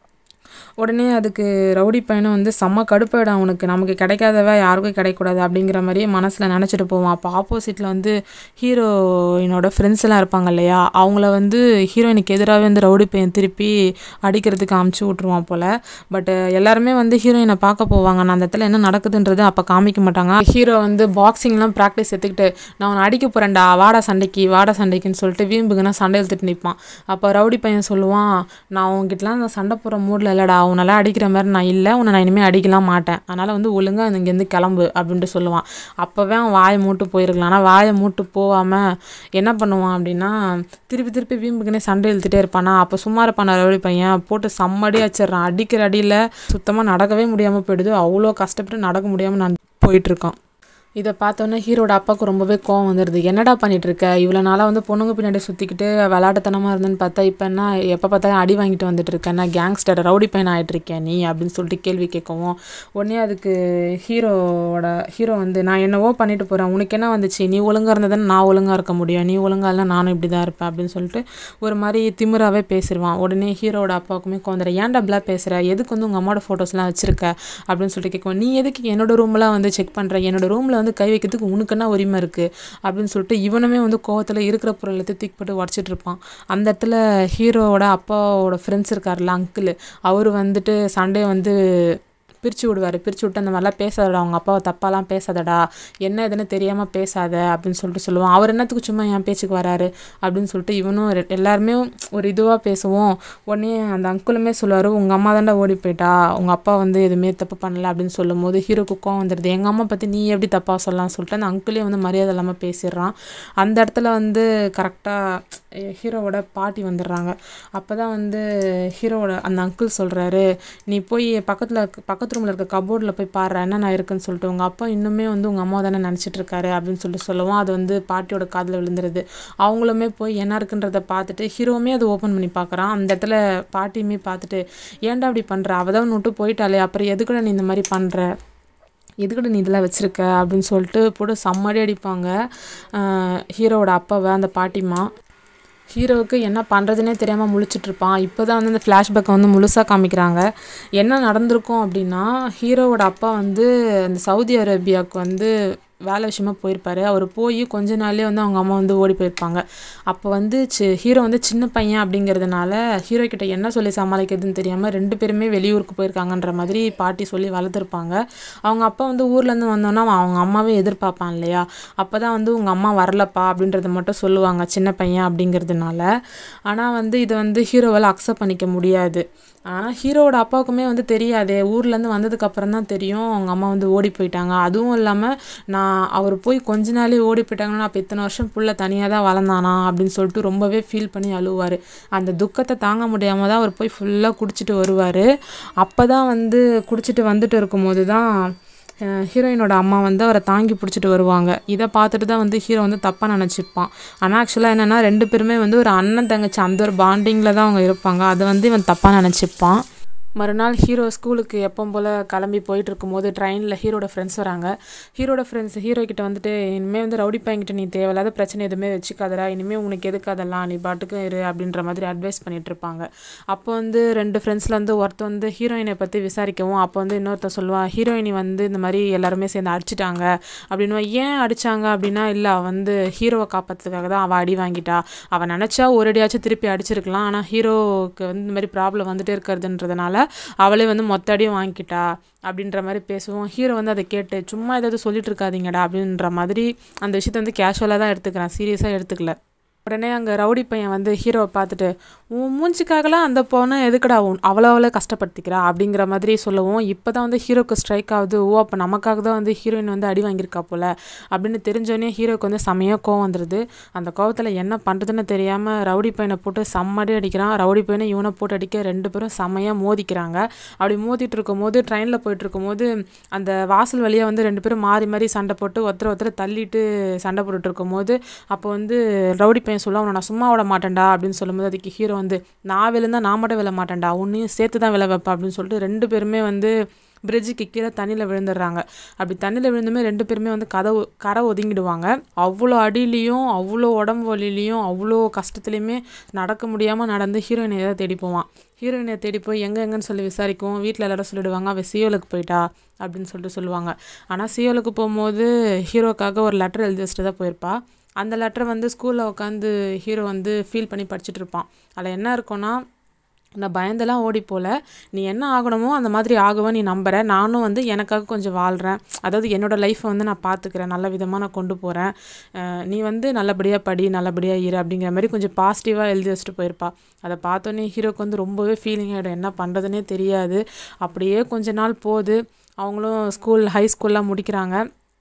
உடனே அதுக்கு ரவுடி பையனும் வந்து செம்ம கடுப்பாயிடும் அவனுக்கு நமக்கு கிடைக்காதவ யாருக்கும் கிடைக்கூடாது அப்படிங்கிற மாதிரியே மனசில் நினச்சிட்டு போவான் அப்போ ஆப்போசிட்டில் வந்து ஹீரோயினோட ஃப்ரெண்ட்ஸ் எல்லாம் இருப்பாங்க இல்லையா அவங்கள வந்து ஹீரோயினுக்கு எதிராகவே வந்து ரவுடி பையன் திருப்பி அடிக்கிறதுக்கு அமுச்சு விட்ருவான் போல் பட் எல்லாருமே வந்து ஹீரோயினை பார்க்க போவாங்க நான் அந்த இடத்துல என்ன நடக்குதுன்றது அப்போ காமிக்க மாட்டாங்க ஹீரோ வந்து பாக்ஸிங்லாம் ப்ராக்டிஸ் எடுத்துக்கிட்டு நான் அவனை அடிக்க போகிறேன்டா வாடா சண்டைக்கு வாடா சண்டைக்குன்னு சொல்லிட்டு வீம்புக்குன்னா சண்டை எடுத்துட்டு நிற்பான் அப்போ ரவுடி பையன் சொல்லுவான் நான் உங்ககிட்டலாம் நான் சண்டை போகிற மூடில் இல்லைடா உன்னெல்லாம் அடிக்கிற மாதிரி நான் இல்லை உன்னை நான் இனிமேல் அடிக்கலாம் மாட்டேன் அதனால் வந்து ஒழுங்காக இங்கேருந்து கிளம்பு அப்படின்ட்டு சொல்லுவான் அப்போவே அவன் வாயை மூட்டு போயிருக்கலாம் ஆனால் வாயை மூட்டு போகாமல் என்ன பண்ணுவான் அப்படின்னா திருப்பி திருப்பி வீம்புக்குனே சண்டை இழுத்துட்டே இருப்பானா அப்போ சும்மா இருப்பான் ரவுடி பையன் போட்டு செம்மடி வச்சிடுறான் அடிக்கிற அடியில் சுத்தமாக நடக்கவே முடியாமல் போயிடுது அவ்வளோ கஷ்டப்பட்டு நடக்க முடியாமல் நான் போயிட்டுருக்கான் இதை பார்த்தோன்னே ஹீரோட அப்பாவுக்கு ரொம்பவே கோவம் வந்துடுது என்னடா பண்ணிட்டு இருக்க இவ்வளோ நாளாக வந்து பொண்ணுங்க பின்னாடி சுற்றிக்கிட்டு விளாட்டுத்தனமாக இருந்தேன்னு பார்த்தா இப்போ என்ன எப்போ பார்த்தாலும் அடி வாங்கிட்டு வந்துட்டு இருக்க என்ன கேங்ஸ்டர் ரவுடி பையன் ஆகிட்டு இருக்கேன் நீ அப்படின்னு சொல்லிட்டு கேள்வி கேட்கவும் உடனே அதுக்கு ஹீரோவோட ஹீரோ வந்து நான் என்னவோ பண்ணிட்டு போகிறேன் உனக்கு என்ன வந்துச்சு நீ ஒழுங்காக இருந்ததுன்னு நான் ஒழுங்காக இருக்க முடியும் நீ ஒழுங்கா இல்லை நானும் இப்படி தான் இருப்பேன் அப்படின்னு சொல்லிட்டு ஒரு மாதிரி திமிராவே பேசிடுவான் உடனே ஹீரோட அப்பாவுக்குமே கோந்துற ஏன்டா அப்படிலாம் பேசுகிற எதுக்கு வந்து உங்கள் அம்மாவோட ஃபோட்டோஸ்லாம் வச்சிருக்க அப்படின்னு சொல்லிட்டு கேட்குவோம் நீ எதுக்கு என்னோட ரூம்லாம் வந்து செக் பண்ணுற என்னோட ரூமில் வந்து கை வைக்கிறதுக்கு உனக்கு என்ன உரிமை இருக்குது அப்படின்னு சொல்லிட்டு இவனுமே வந்து கோவத்தில் இருக்கிற பொருள் எல்லாத்தையும் தூக்கி போட்டு உடச்சிட்டு இருப்பான் அந்த இடத்துல ஹீரோவோட அப்பாவோட ஃப்ரெண்ட்ஸ் இருக்கார்ல அங்கிள் அவர் வந்துட்டு சண்டே வந்து பிரித்து விடுவார் பிரித்து விட்டு அந்த மாதிரிலாம் பேசாதடா அவங்க அப்பாவை தப்பாலாம் பேசாதடா என்ன எதுன்னு தெரியாமல் பேசாத அப்படின்னு சொல்லிட்டு சொல்லுவான் அவர் என்னத்துக்கு சும்மா என் பேச்சுக்கு வராரு அப்படின்னு சொல்லிட்டு இவனும் ரெ- எல்லாருமே ஒரு இதுவாக பேசுவோம் உடனே அந்த அங்குளுமே சொல்லுவார் உங்கள் அம்மா தாண்டா ஓடி போயிட்டா உங்கள் அப்பா வந்து எதுவுமே தப்பு பண்ணல அப்படின்னு சொல்லும் போது ஹீரோக்கு கோவம் வந்துடுது எங்கள் அம்மா பற்றி நீ எப்படி தப்பாக சொல்லலாம்னு சொல்லிட்டு அந்த அங்கிளே வந்து மரியாதை இல்லாமல் பேசிடுறான் அந்த இடத்துல வந்து கரெக்டாக ஹீரோவோட பாட்டி வந்துடுறாங்க அப்போ தான் வந்து ஹீரோவோட அந்த அங்கிள் சொல்கிறாரு நீ போய் பக்கத்தில் பக்கத்து ரூமில் இருக்க கபோர்டில் போய் பாரு என்னென்ன இருக்குன்னு சொல்லிட்டு உங்கள் அப்பா இன்னுமே வந்து உங்கள் அம்மா தானே நினச்சிட்டு இருக்காரு அப்படின்னு சொல்லிட்டு சொல்லுவோம் அது வந்து பாட்டியோட காதில் விழுந்துருது அவங்களுமே போய் என்ன இருக்குன்றத பார்த்துட்டு ஹீரோவுமே அதை ஓப்பன் பண்ணி பார்க்குறான் அந்த இடத்துல பாட்டியுமே பார்த்துட்டு ஏன்டா அப்படி பண்ணுற அவள் தான் விட்டு போயிட்டாலே அப்புறம் எதுக்குடா நீ இந்த மாதிரி பண்ணுற எதுக்கிட்ட நீ இதெல்லாம் வச்சுருக்க அப்படின்னு சொல்லிட்டு போட்டு செம்மடி அடிப்பாங்க ஆஹ் ஹீரோவோட அப்பாவை அந்த பாட்டிமா ஹீரோவுக்கு என்ன பண்ணுறதுனே தெரியாமல் முழிச்சிட்டு இருப்பான் இப்போ தான் வந்து அந்த ஃப்ளாஷ்பேக்கை வந்து முழுசாக காமிக்கிறாங்க என்ன நடந்திருக்கும் அப்படின்னா ஹீரோவோட அப்பா வந்து அந்த சவுதி அரேபியாவுக்கு வந்து வேலை விஷயமா போயிருப்பாரு அவர் போய் கொஞ்ச நாள்லயே வந்து அவங்க அம்மா வந்து ஓடி போயிருப்பாங்க அப்போ வந்து சி ஹீரோ வந்து சின்ன பையன் அப்படிங்கிறதுனால ஹீரோ கிட்ட என்ன சொல்லி சமாளிக்கிறதுன்னு தெரியாமல் ரெண்டு பேருமே வெளியூருக்கு போயிருக்காங்கன்ற மாதிரி பாட்டி சொல்லி வளர்த்துருப்பாங்க அவங்க அப்பா வந்து ஊர்லேருந்து வந்தோன்னா அவன் அவங்க அம்மாவே எதிர்பார்ப்பான் இல்லையா அப்போ தான் வந்து உங்கள் அம்மா வரலப்பா அப்படின்றத மட்டும் சொல்லுவாங்க சின்ன பையன் அப்படிங்கிறதுனால ஆனால் வந்து இதை வந்து ஹீரோவால் அக்செப்ட் பண்ணிக்க முடியாது ஆனால் ஹீரோவோட அப்பாவுக்குமே வந்து தெரியாதே ஊர்லேருந்து வந்ததுக்கு அப்புறம் தான் தெரியும் அவங்க அம்மா வந்து ஓடி போயிட்டாங்க அதுவும் இல்லாமல் நான் அவர் போய் கொஞ்ச நாளே ஓடி போயிட்டாங்கன்னா அப்போ இத்தனை வருஷம் புள்ள தனியாக தான் வளர்ந்தானா அப்படின்னு சொல்லிட்டு ரொம்பவே ஃபீல் பண்ணி அழுவார் அந்த துக்கத்தை தாங்க முடியாமல் தான் அவர் போய் ஃபுல்லாக குடிச்சிட்டு வருவார் அப்போ தான் வந்து குடிச்சிட்டு வந்துட்டு இருக்கும்போது தான் அஹ் ஹீரோயினோட அம்மா வந்து அவரை தாங்கி பிடிச்சிட்டு வருவாங்க இதை பார்த்துட்டு தான் வந்து ஹீரோ வந்து தப்பாக நினச்சிருப்பான் ஆனால் ஆக்சுவலாக என்னென்னா ரெண்டு பேருமே வந்து ஒரு அண்ணன் தங்கச்சி அந்த ஒரு பாண்டிங்கில் தான் அவங்க இருப்பாங்க அதை வந்து இவன் தப்பாக நினச்சிப்பான் மறுநாள் ஹீரோ ஸ்கூலுக்கு எப்பவும் போல் கிளம்பி போயிட்டு இருக்கும்போது ட்ரெயினில் ஹீரோட ஃப்ரெண்ட்ஸ் வராங்க ஹீரோட ஃப்ரெண்ட்ஸ் ஹீரோ கிட்ட வந்துட்டு இனிமேல் வந்து ரவுடி பையன்கிட்ட நீ தேவையில்லாத பிரச்சனை எதுவுமே வச்சுக்காதடா இனிமேல் உனக்கு எதுக்கு அதெல்லாம் நீ பாட்டுக்கு இரு அப்படின்ற மாதிரி அட்வைஸ் பண்ணிட்டு இருப்பாங்க அப்போ வந்து ரெண்டு ஃப்ரெண்ட்ஸில் வந்து ஒருத்தன் வந்து ஹீரோயினை பற்றி விசாரிக்கவும் அப்போ வந்து இன்னொருத்தன் சொல்லுவான் ஹீரோயினி வந்து இந்த மாதிரி எல்லாருமே சேர்ந்து அடிச்சிட்டாங்க அப்படின்னு ஏன் அடிச்சாங்க அப்படின்னா இல்லை அவ வந்து ஹீரோவை காப்பாற்றுறதுக்காக தான் அவள் அடி வாங்கிட்டா அவள் நினச்சா ஒரு அடியாச்சும் திருப்பி அடிச்சிருக்கலாம் ஆனால் ஹீரோவுக்கு வந்து இந்த மாதிரி ப்ராப்ளம் வந்துட்டே இருக்கிறதுன்றதுனால அவளே வந்து மொத்த அடியும் வாங்கிட்டா அப்படின்ற மாதிரி பேசுவோம் ஹீரோ வந்து அதை கேட்டு சும்மா ஏதாவது சொல்லிட்டு இருக்காதீங்கடா அப்படின்ற மாதிரி அந்த விஷயத்தை வந்து கேஷுவலாக தான் எடுத்துக்கிறேன் சீரியஸாக எடுத்துக்கல உடனே அங்கே ரவுடி பையன் வந்து ஹீரோவை பார்த்துட்டு உன் மூஞ்சிக்காகலாம் அந்த பொண்ணு எதுக்குடா உன் அவ்வளோ அவ்வளோ கஷ்டப்படுத்திக்கிறா அப்படிங்கிற மாதிரி சொல்லவும் இப்போ தான் வந்து ஹீரோக்கு ஸ்ட்ரைக் ஆகுது ஓ அப்போ நமக்காக தான் வந்து ஹீரோயின் வந்து அடி வாங்கியிருக்கா போல அப்படின்னு தெரிஞ்சோடனே ஹீரோக்கு வந்து செமையாக கோவம் வந்துடுது அந்த கோவத்தில் என்ன பண்ணுறதுன்னு தெரியாமல் ரவுடி பையனை போட்டு செம்மடி அடிக்கிறான் ரவுடி பையனை இவனை போட்டு அடிக்க ரெண்டு பேரும் செமையாக மோதிக்கிறாங்க அப்படி மோதிட்டு இருக்கும்போது ட்ரெயினில் போயிட்டு இருக்கும்போது அந்த வாசல் வழியாக வந்து ரெண்டு பேரும் மாறி மாறி சண்டை போட்டு ஒருத்தர் ஒருத்தர் தள்ளிட்டு சண்டை போட்டுட்டு இருக்கும்போது அப்போ வந்து ரவுடி பையன் சொல்ல உன்னை நான் சும்மா விட மாட்டேன்டா அப்படின்னு சொல்லும்போது அதுக்கு ஹீரோ வந்து நான் விழுந்தா நான் மட்டும் விழ மாட்டேன்டா உன்னையும் சேர்த்து தான் விழ வைப்பேன் அப்படின்னு சொல்லிட்டு ரெண்டு பேருமே வந்து பிரிட்ஜுக்கு கீழே தண்ணியில் விழுந்துடுறாங்க அப்படி தண்ணியில் விழுந்துமே ரெண்டு பேருமே வந்து கதை ஒ- கரை ஒதுங்கிடுவாங்க அவ்வளோ அடியிலையும் அவ்வளோ உடம்பு வலிலையும் அவ்வளோ கஷ்டத்துலையுமே நடக்க முடியாமல் நடந்து ஹீரோயினை தான் தேடி போவான் ஹீரோயினை தேடி போய் எங்கே எங்கன்னு சொல்லி விசாரிக்கும் வீட்டில் எல்லாரும் சொல்லிடுவாங்க அவள் சியோலுக்கு போயிட்டா அப்படின்னு சொல்லிட்டு சொல்லுவாங்க ஆனால் சியோலுக்கு போகும்போது ஹீரோக்காக ஒரு லெட்டர் எழுதி வச்சுட்டு தான் போயிருப்பா அந்த லெட்டரை வந்து ஸ்கூலில் உட்காந்து ஹீரோ வந்து ஃபீல் பண்ணி படிச்சுட்டு இருப்பான் அதில் என்ன இருக்கும்னா நான் பயந்தெல்லாம் ஓடி போல நீ என்ன ஆகணுமோ அந்த மாதிரி ஆகுவேன் நீ நம்புற நானும் வந்து எனக்காக கொஞ்சம் வாழ்கிறேன் அதாவது என்னோட லைஃப்பை வந்து நான் பார்த்துக்கிறேன் நல்ல விதமாக நான் கொண்டு போகிறேன் நீ வந்து நல்லபடியாக படி நல்லபடியாக இரு அப்படிங்கிற மாதிரி கொஞ்சம் பாசிட்டிவாக எழுதி வச்சுட்டு போயிருப்பா அதை பார்த்தோன்னே ஹீரோக்கு வந்து ரொம்பவே ஃபீலிங் ஆகிடும் என்ன பண்ணுறதுனே தெரியாது அப்படியே கொஞ்ச நாள் போகுது அவங்களும் ஸ்கூல் ஹை ஸ்கூல்லாம் முடிக்கிறாங்க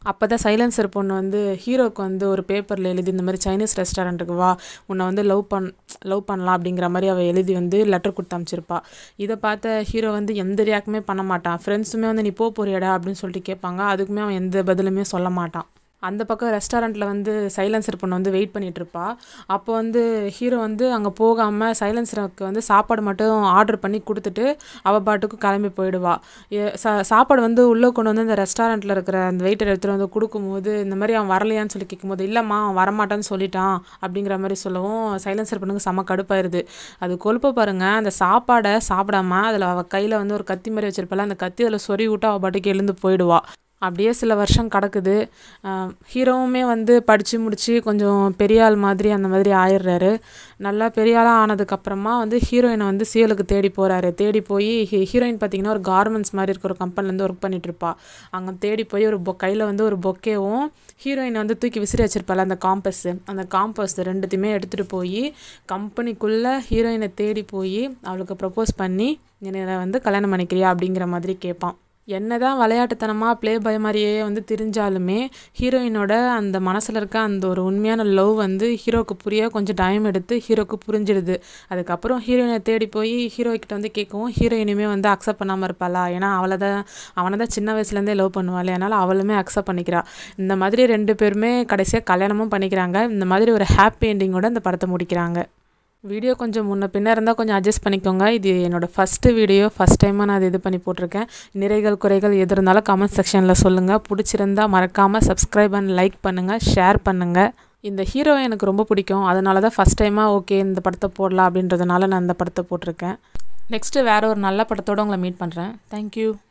அப்போ தான் சைலன்சர் பொண்ணு வந்து ஹீரோவுக்கு வந்து ஒரு பேப்பரில் எழுதி இந்த மாதிரி சைனீஸ் ரெஸ்டாரண்ட்டுக்கு வா உன்னை வந்து லவ் பண் லவ் பண்ணலாம் அப்படிங்கிற மாதிரி அவள் எழுதி வந்து லெட்டர் கொடுத்து அனுப்பிச்சிருப்பா இதை பார்த்த ஹீரோ வந்து எந்த ரியாக்டுமே பண்ண மாட்டான் ஃப்ரெண்ட்ஸுமே வந்து நீ போ போறியடா அப்படின்னு சொல்லிட்டு கேட்பாங்க அதுக்குமே அவன் எந்த பதிலுமே சொல்ல மாட்டான் அந்த பக்கம் ரெஸ்டாரண்ட்டில் வந்து சைலன்சர் பொண்ணு வந்து வெயிட் பண்ணிட்டு இருப்பா அப்போ வந்து ஹீரோ வந்து அங்கே போகாமல் சைலன்சருக்கு வந்து சாப்பாடு மட்டும் ஆர்டர் பண்ணி கொடுத்துட்டு அவள் பாட்டுக்கு கிளம்பி போயிடுவா எ- சா சாப்பாடு வந்து உள்ளே கொண்டு வந்து அந்த ரெஸ்டாரண்ட்டில் இருக்கிற அந்த வெயிட்டர் எடுத்துகிட்டு வந்து கொடுக்கும்போது இந்த மாதிரி அவன் வரலையான்னு சொல்லி கேட்கும்போது இல்லைம்மா அவன் வரமாட்டான்னு சொல்லிட்டான் அப்படிங்கிற மாதிரி சொல்லவும் சைலன்சர் பொண்ணுக்கு செம கடுப்பாயிருது அது கொழுப்ப பாருங்க அந்த சாப்பாடை சாப்பிடாம அதில் அவள் கையில் வந்து ஒரு கத்தி மாதிரி வச்சிருப்பாள் அந்த கத்தி அதில் சொறி விட்டு அவள் பாட்டுக்கு எழுந்து போயிடுவா அப்படியே சில வருஷம் கிடக்குது ஹீரோவுமே வந்து படித்து முடித்து கொஞ்சம் பெரிய ஆள் மாதிரி அந்த மாதிரி ஆயிடுறாரு நல்லா பெரிய ஆளாக ஆனதுக்கப்புறமா வந்து ஹீரோயினை வந்து சியலுக்கு தேடி போகிறாரு தேடி போய் ஹீரோயின் பார்த்தீங்கன்னா ஒரு கார்மெண்ட்ஸ் மாதிரி இருக்கிற ஒரு கம்பெனிலேருந்து ஒர்க் பண்ணிட்டு இருப்பா அங்கே தேடி போய் ஒரு பொ கையில் வந்து ஒரு பொக்கேவும் ஹீரோயினை வந்து தூக்கி விசிறி வச்சிருப்பாள் அந்த காம்பஸ் அந்த காம்பஸ் ரெண்டுத்தையுமே எடுத்துகிட்டு போய் கம்பெனிக்குள்ளே ஹீரோயினை தேடி போய் அவளுக்கு ப்ரப்போஸ் பண்ணி என்னை வந்து கல்யாணம் பண்ணிக்கிறியா அப்படிங்கிற மாதிரி கேட்பான் என்னதான் விளையாட்டுத்தனமாக ப்ளே பை மாதிரியே வந்து தெரிஞ்சாலுமே ஹீரோயினோட அந்த மனசில் இருக்க அந்த ஒரு உண்மையான லவ் வந்து ஹீரோக்கு புரிய கொஞ்சம் டைம் எடுத்து ஹீரோக்கு புரிஞ்சிடுது அதுக்கப்புறம் ஹீரோயினை தேடி போய் ஹீரோ கிட்ட வந்து கேட்கவும் ஹீரோயினுமே வந்து அக்செப்ட் பண்ணாமல் இருப்பாளா ஏன்னா அவளை தான் அவனை தான் சின்ன வயசுலேருந்தே லவ் பண்ணுவாள் அதனால் அவளுமே அக்செப்ட் பண்ணிக்கிறா இந்த மாதிரி ரெண்டு பேருமே கடைசியாக கல்யாணமும் பண்ணிக்கிறாங்க இந்த மாதிரி ஒரு ஹாப்பி எண்டிங்கோட இந்த படத்தை முடிக்கிறாங்க வீடியோ கொஞ்சம் முன்ன பின்ன இருந்தால் கொஞ்சம் அட்ஜஸ்ட் பண்ணிக்கோங்க இது என்னோடய ஃபஸ்ட்டு வீடியோ ஃபஸ்ட் டைமாக நான் அது இது பண்ணி போட்டிருக்கேன் நிறைகள் குறைகள் எது இருந்தாலும் கமெண்ட் செக்ஷனில் சொல்லுங்கள் பிடிச்சிருந்தா மறக்காமல் சப்ஸ்கிரைப் அண்ட் லைக் பண்ணுங்கள் ஷேர் பண்ணுங்கள் இந்த ஹீரோவை எனக்கு ரொம்ப பிடிக்கும் அதனால தான் ஃபஸ்ட் டைமாக ஓகே இந்த படத்தை போடலாம் அப்படின்றதுனால நான் இந்த படத்தை போட்டிருக்கேன் நெக்ஸ்ட்டு வேறு ஒரு நல்ல படத்தோடு உங்களை மீட் பண்ணுறேன் தேங்க்யூ